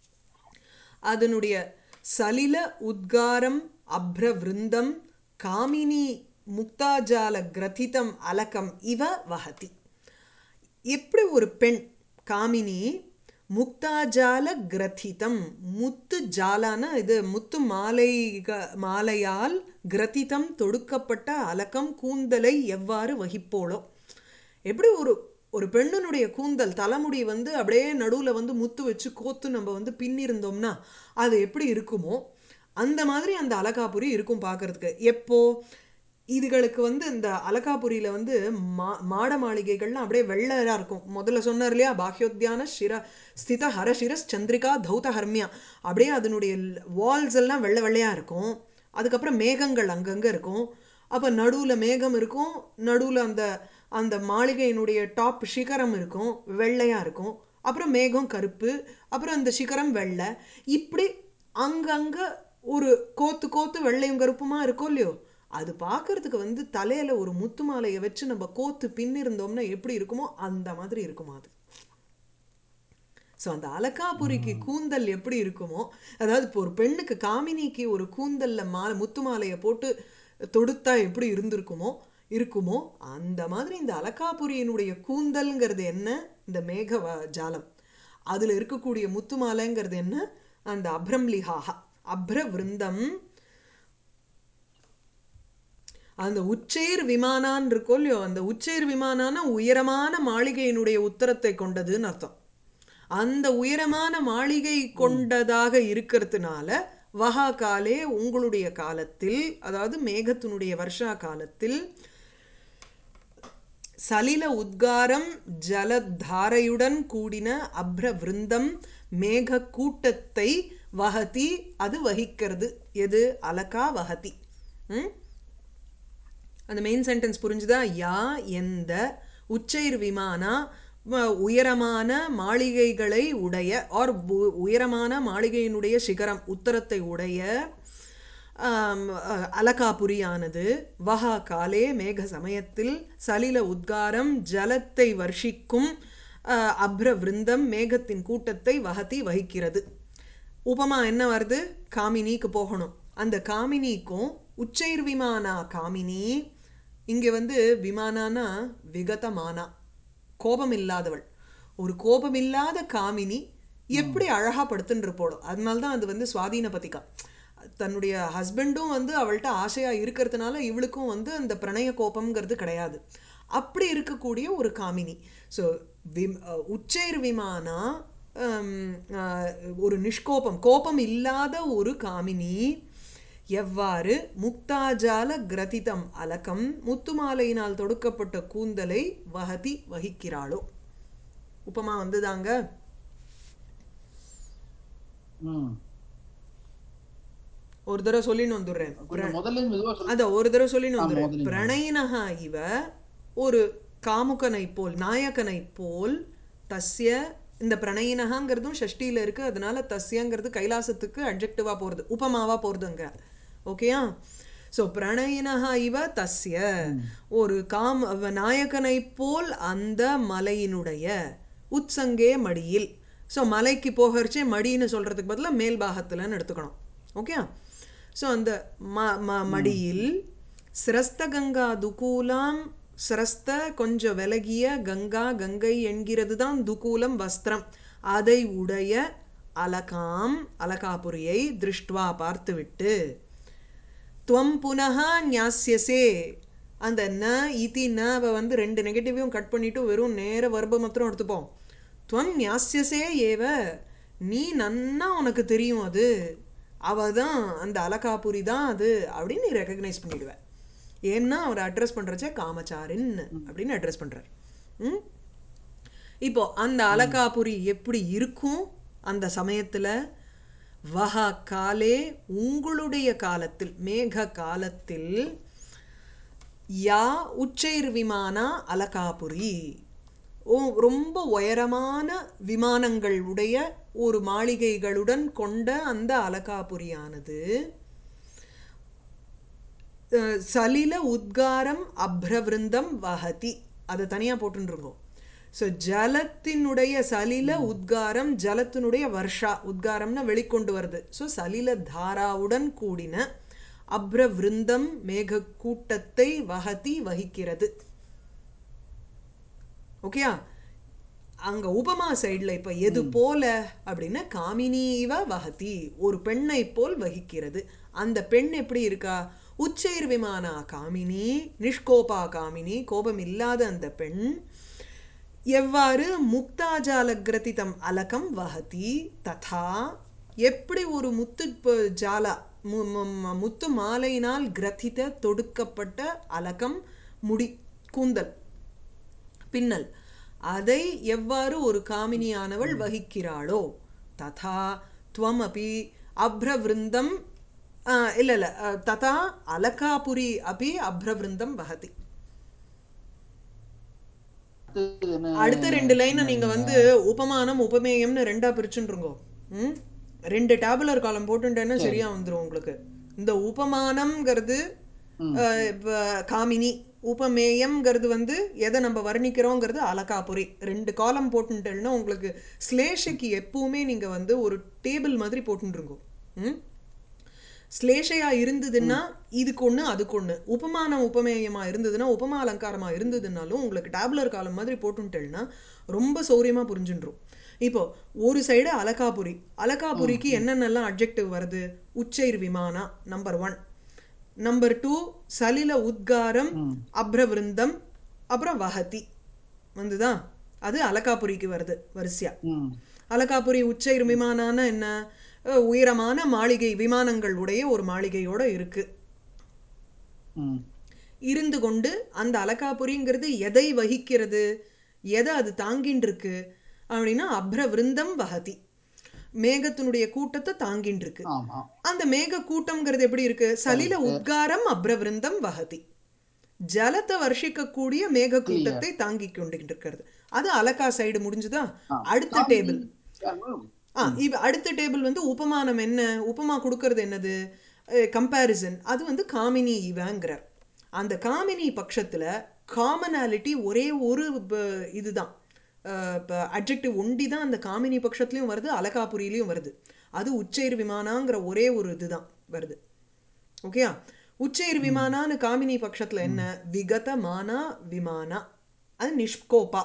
அதனுடைய சலில உத்காரம் அப்ர விருந்தம் காமினி முக்தாஜால கிரதிதம் அலகம் இவ வஹதி எப்படி ஒரு பெண் காமினி முக்தாஜால கிரதிதம் முத்து ஜாலான இது முத்து மாலை மாலையால் கிரதிதம் தொடுக்கப்பட்ட அலக்கம் கூந்தலை எவ்வாறு வகிப்போளோ எப்படி ஒரு ஒரு பெண்ணினுடைய கூந்தல் தலைமுடி வந்து அப்படியே நடுவில் வந்து முத்து வச்சு கோத்து நம்ம வந்து பின்னிருந்தோம்னா அது எப்படி இருக்குமோ அந்த மாதிரி அந்த அலகாபுரி இருக்கும் பார்க்கறதுக்கு எப்போ இதுகளுக்கு வந்து இந்த அலகாபுரியில வந்து மா மாட மாளிகைகள்லாம் அப்படியே வெள்ளரா இருக்கும் முதல்ல சொன்னார் இல்லையா பாஹ்யோத்தியான சிர ஸ்தித ஹரசிரஸ் சந்திரிகா தௌத ஹர்மியா அப்படியே அதனுடைய வால்ஸ் எல்லாம் வெள்ளை வெள்ளையா இருக்கும் அதுக்கப்புறம் மேகங்கள் அங்கங்க இருக்கும் அப்போ நடுவில் மேகம் இருக்கும் நடுவில் அந்த அந்த மாளிகையினுடைய டாப் சிகரம் இருக்கும் வெள்ளையா இருக்கும் அப்புறம் மேகம் கருப்பு அப்புறம் அந்த சிகரம் வெள்ளை இப்படி அங்கங்க ஒரு கோத்து கோத்து வெள்ளையும் கருப்புமா இருக்கும் இல்லையோ அது பார்க்கறதுக்கு வந்து தலையில ஒரு முத்து மாலையை வச்சு நம்ம கோத்து பின்னிருந்தோம்னா எப்படி இருக்குமோ அந்த மாதிரி இருக்குமா அது ஸோ அந்த அலக்காபுரிக்கு கூந்தல் எப்படி இருக்குமோ அதாவது இப்போ ஒரு பெண்ணுக்கு காமினிக்கு ஒரு கூந்தல்ல மாலை முத்து மாலையை போட்டு தொடுத்தா எப்படி இருந்திருக்குமோ இருக்குமோ அந்த மாதிரி இந்த அலக்காபுரியினுடைய கூந்தல்ங்கிறது என்ன இந்த மேக வ- ஜாலம் அதுல இருக்கக்கூடிய முத்து மாலைங்கிறது என்ன அந்த அப்ரம்லிஹாஹா அப்ர விருந்தம் அந்த உச்சேர் விமானான் இருக்கோ இல்லையோ அந்த உச்சேர் விமானான உயரமான மாளிகையினுடைய உத்தரத்தை கொண்டதுன்னு அர்த்தம் அந்த உயரமான மாளிகை கொண்டதாக இருக்கிறதுனால வஹா காலே உங்களுடைய காலத்தில் அதாவது மேகத்தினுடைய வருஷா காலத்தில் சலில உத்காரம் ஜலதாரையுடன் கூடின அப்ர விருந்தம் மேக கூட்டத்தை வஹதி அது வகிக்கிறது எது அலகா வஹதி ம் அந்த மெயின் சென்டென்ஸ் புரிஞ்சுதா யா எந்த உச்சைர் விமானா வ- உயரமான மாளிகைகளை உடைய ஆர் உயரமான மாளிகையினுடைய சிகரம் உத்தரத்தை உடைய ஆம், அஹ், அலகாபுரியானது வஹா காலே மேக சமயத்தில் சலில உத்காரம் ஜலத்தை வர்ஷிக்கும் அஹ், அப்ர விருந்தம் மேகத்தின் கூட்டத்தை வஹதி வகிக்கிறது உபமா என்ன வருது காமினிக்கு போகணும் அந்த காமினிக்கும் உச்சைர் விமானா காமினி இங்க வந்து விமானானா விகதமானா கோபம் இல்லாதவள் ஒரு கோபம் இல்லாத காமினி எப்படி அழகா படுத்துன்னு இருப்போளோ அதனால தான் அது வந்து சுவாதீன பதிகா தன்னுடைய ஹஸ்பண்டும் வந்து அவள்கிட்ட ஆசையா இருக்கிறதுனால இவளுக்கும் வந்து அந்த பிரணய கோபம்ங்கிறது கிடையாது அப்படி இருக்கக்கூடிய ஒரு காமினி ஸோ விம் அஹ் உச்சைர் விமானா ஹம், அஹ், ஒரு நிஷ்கோபம் கோபம் இல்லாத ஒரு காமினி எவ்வாறு முக்தாஜால கிரதிதம் அலகம் முத்துமாலையினால் தொடுக்கப்பட்ட கூந்தலை வஹதி வகிக்கிறாளோ உப்பமா வந்துதாங்க ம். ஒரு தடவை சொல்லின்னு வந்துடுறேன் கொஞ்சம் முதல்ல மெதுவா சொல்லு அத ஒரு தடவை சொல்லின்னு ஆ, வந்துடுறேன் முதல்ல. பிரணயினஹா இவ ஒரு காமுகனை போல் நாயகனை போல் தஸ்ய இந்த பிரணயினகாங்கிறதும் ஷஷ்டியில இருக்கு அதனால தஸ்யங்கிறது கைலாசத்துக்கு அட்ஜெக்டிவா போறது உபமாவா போறதுங்க ஓகேயா ஸோ பிரணயினஹா இவ தஸ்ய ஒரு காம் அவ நாயகனை போல் அந்த மலையினுடைய உத்சங்கே மடியில் ஸோ மலைக்கு போகிறச்சே மடின்னு சொல்றதுக்கு பதிலா மேல் பாகத்துலன்னு எடுத்துக்கணும் ஓகே ஸோ அந்த ம ம மடியில் சிரஸ்த கங்கா துகூலாம் சிரஸ்த கொஞ்சம் விலகிய கங்கா கங்கை என்கிறது தான் துகூலம் வஸ்திரம் அதை உடைய அலகாம் அலகாபுரியை திருஷ்டுவா பார்த்துவிட்டு துவம் புனகா ஞாஸ்யசே அந்த ந இதி ந வ வந்து ரெண்டு நெகட்டிவையும் கட் பண்ணிட்டு வெறும் நேர வர்ப மாத்திரம் எடுத்துப்போம் துவம் ஞாஸ்யசே ஏவ நீ நன்னா உனக்கு தெரியும் அது அவ தான் அந்த அலகாபுரி தான் அது அப்படின்னு நீ ரெக்கக்னைஸ் பண்ணிடுவ ஏன்னா அவர் அட்ரஸ் பண்றச்சே காமச்சாரின் அப்படின்னு அட்ரஸ் பண்றார் ம் இப்போ அந்த அலகாபுரி எப்படி இருக்கும் அந்த சமயத்துல வஹா காலே உங்களுடைய காலத்தில் மேக காலத்தில் யா உச்சைர் விமானா அலகாபுரி ஓ ரொம்ப உயரமான விமானங்கள் உடைய ஒரு மாளிகைகளுடன் கொண்ட அந்த அலகாபுரியானது அஹ், சலில உத்காரம் அப்ரவிருந்தம் வஹதி அதை தனியா போட்டுருங்கோ ஸோ ஜலத்தினுடைய சலில உத்காரம் ஜலத்தினுடைய வர்ஷா உத்காரம்னா வெளிக்கொண்டு வருது ஸோ சலில தாராவுடன் கூடின அப்ரவிருந்தம் மேக கூட்டத்தை வஹதி வகிக்கிறது ஓகேயா அங்க உபமா சைடுல இப்ப எது போல அப்படின்னா காமினீவ வஹதி ஒரு பெண்ணை போல் வகிக்கிறது அந்த பெண் எப்படி இருக்கா உச்சைர் விமானா காமினி நிஷ்கோபா காமினி கோபம் இல்லாத அந்த பெண் எவ்வாறு முக்தாஜால கிரதிதம் அலகம் வஹதி ததா எப்படி ஒரு முத்து ப- ஜாலா மு- மு- மு- முத்து மாலையினால் கிரதித தொடுக்கப்பட்ட அலகம் முடி கூந்தல் பின்னல் அதை எவ்வாறு ஒரு காமினியானவள் வகிக்கிறாளோ ததா துவமபி அப்ரவிருந்தம் ஆ, இல்ல இல்ல அ, ததா அலகாபுரி அபி அப்ரவிருந்தம் வகதி அடுத்தது என்ன அடுத்த ரெண்டு லைனை நீங்க வந்து உபமானம் உபமேயம்னு ரெண்டா பிரிச்சுருங்கோ ம் ரெண்டு டேபுலர் காலம் போட்டுட்டேன்னா சரியா வந்துரும் உங்களுக்கு இந்த உபமானம்ங்கிறது அஹ், இப்ப காமினி உபமேயம்ங்கிறது வந்து எதை நம்ம வர்ணிக்கிறோங்கிறது அலகாபுரி ரெண்டு காலம் போட்டுட்டேன்னா உங்களுக்கு ஸ்லேஷைக்கு எப்பவுமே நீங்க வந்து ஒரு டேபிள் மாதிரி போட்டுருங்கோ ம் ஸ்லேஷையா இருந்ததுன்னா இதுக்கு ஒண்ணு அதுக்கு ஒண்ணு உபமானம் உபமேயமா இருந்ததுன்னா உபமா அலங்காரமா இருந்ததுனாலும் உங்களுக்கு டேப்லர் காலம் மாதிரி போட்டுட்டேன்னா ரொம்ப சௌரியமா புரிஞ்சுன்றும் இப்போ ஒரு சைடு அலகாபுரி அலகாபுரிக்கு என்னென்னலாம் அட்ஜெக்டிவ் வருது உச்சைர் விமானா நம்பர் ஒன் நம்பர் டூ சலில உத்காரம் அப்ரவிருந்தம் அப்புறம் வஹதி வந்துதா அது அலகாபுரிக்கு வருது வரிசையா ம் அலகாபுரி உச்சைர் விமானான என்ன அஹ் உயரமான மாளிகை விமானங்கள் உடைய ஒரு மாளிகையோட இருக்கு ம் இருந்து கொண்டு அந்த அலகாபுரிங்கிறது எதை வகிக்கிறது எதை அது தாங்கின்னு இருக்கு அப்படின்னா அப்ர விருந்தம் வகதி மேகத்தினுடைய கூட்டத்தை தாங்கின்னு இருக்கு ஆமா அந்த மேக கூட்டம்ங்கிறது எப்படி இருக்கு சலில உத்காரம் அப்ரவிருந்தம் வகதி ஜலத்தை வர்ஷிக்கக்கூடிய மேக கூட்டத்தை தாங்கி கொண்டு இருக்கிறது அது அலகா சைடு முடிஞ்சுதா அடுத்த டேபிள் ஆ இப்ப அடுத்த டேபிள் வந்து உபமானம் என்ன உபமா கொடுக்கறது என்னது கம்பேரிசன் அது வந்து காமினி இவங்கிறார் அந்த காமினி பட்சத்துல காமனாலிட்டி ஒரே ஒரு ப- இதுதான் அட்ஜெக்டிவ் ஒண்டி தான் அந்த காமினி பட்சத்துலயும் வருது அலகாபுரியிலையும் வருது அது உச்சைர் விமானாங்கிற ஒரே ஒரு இதுதான் வருது ஓகேயா உச்சைர் விமானான்னு காமினி பட்சத்துல என்ன விகத மானா விமானா அது நிஷ்கோபா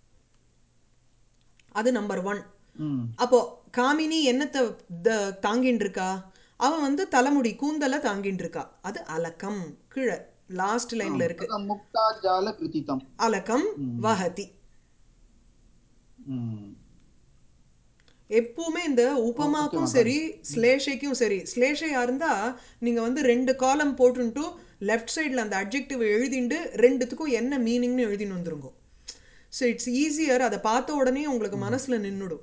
அது நம்பர் ஒன் ம் அப்போ காமினி என்னத்தை த- தாங்கின்னு இருக்கா அவன் வந்து தலைமுடி கூந்தலை தாங்கின்னு இருக்கா அது அலக்கம் கீழே லாஸ்ட் லைன்ல இருக்கு तदा मुक्ता जाल कृतितम அலக்கம் வஹதி ம் எப்பவுமே இந்த உபமாக்கும் சரி ஸ்லேஷைக்கும் சரி ஸ்லேஷையா இருந்தா நீங்க வந்து ரெண்டு காலம் போட்டுன்ட்டு லெஃப்ட் சைடில் அந்த அட்ஜெக்டிவ் எழுதிண்டு ரெண்டுத்துக்கும் என்ன மீனிங்னு எழுதின்னு வந்துருங்க ஸோ இட்ஸ் ஈஸியர் அதை பார்த்த உடனே உங்களுக்கு மனசுல நின்றுடும்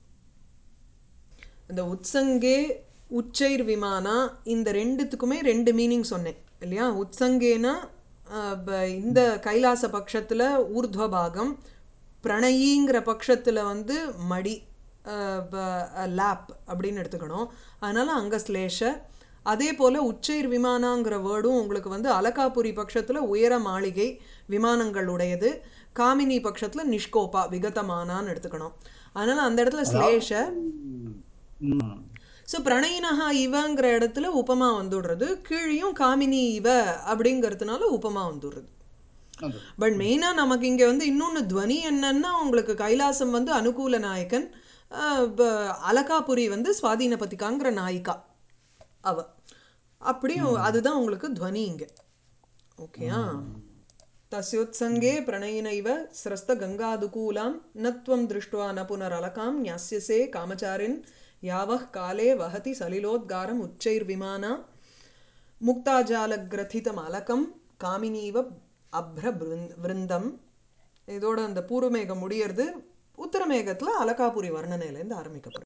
இந்த உத்சங்கே உச்சைர் விமானா இந்த ரெண்டுத்துக்குமே ரெண்டு மீனிங் சொன்னேன் இல்லையா உத்சங்கேனா அஹ், ப- இந்த கைலாச பட்சத்துல ஊர்த்வ பாகம் பிரணயிங்கிற பட்சத்துல வந்து மடி லேப் அப்படின்னு எடுத்துக்கணும் அதனால அங்க ஸ்லேஷ அதே போல உச்சைர் விமானாங்கிற வேர்டும் உங்களுக்கு வந்து அலகாபுரி பட்சத்துல உயர மாளிகை விமானங்கள் உடையது காமினி பட்சத்துல நிஷ்கோபா விகதமானான்னு எடுத்துக்கணும் அதனால அந்த இடத்துல ஸ்லேஷ ம் ஸோ பிரணயினஹா இவங்கிற இடத்துல உபமா வந்துடுறது கீழியும் காமினி இவ அப்படிங்கிறதுனால உபமா வந்துடுறது அது பட் மெயினாக நமக்கு இங்கே வந்து இன்னொன்று துவனி என்னன்னா உங்களுக்கு கைலாசம் வந்து அனுகூல நாயக்கன் ஆஹ் ப- அலகாபுரி வந்து சுவாதீனபதிகாங்கிற நாயிகா அவ அப்படியும் அதுதான் உங்களுக்கு துவனி இங்கே ஓகேயா तस्योत्सङ्गे प्रणयिनैव स्रस्तगङ्गादुकूलां न त्वं दृष्ट्वा न पुनरलकां न्यास्यसे कामचारिन् यावः काले वहति सलिलोद्गारम् उच्चैर्विमाना முக்தாஜாலகிரதிதமலகம் காமினீவ அப்ர விருந்தம் இதோட அந்த பூர்வமேகம் முடியறது உத்தரமேகத்துல அலகாபுரி வர்ணனையிலேருந்து ஆரம்பிக்கப்படுது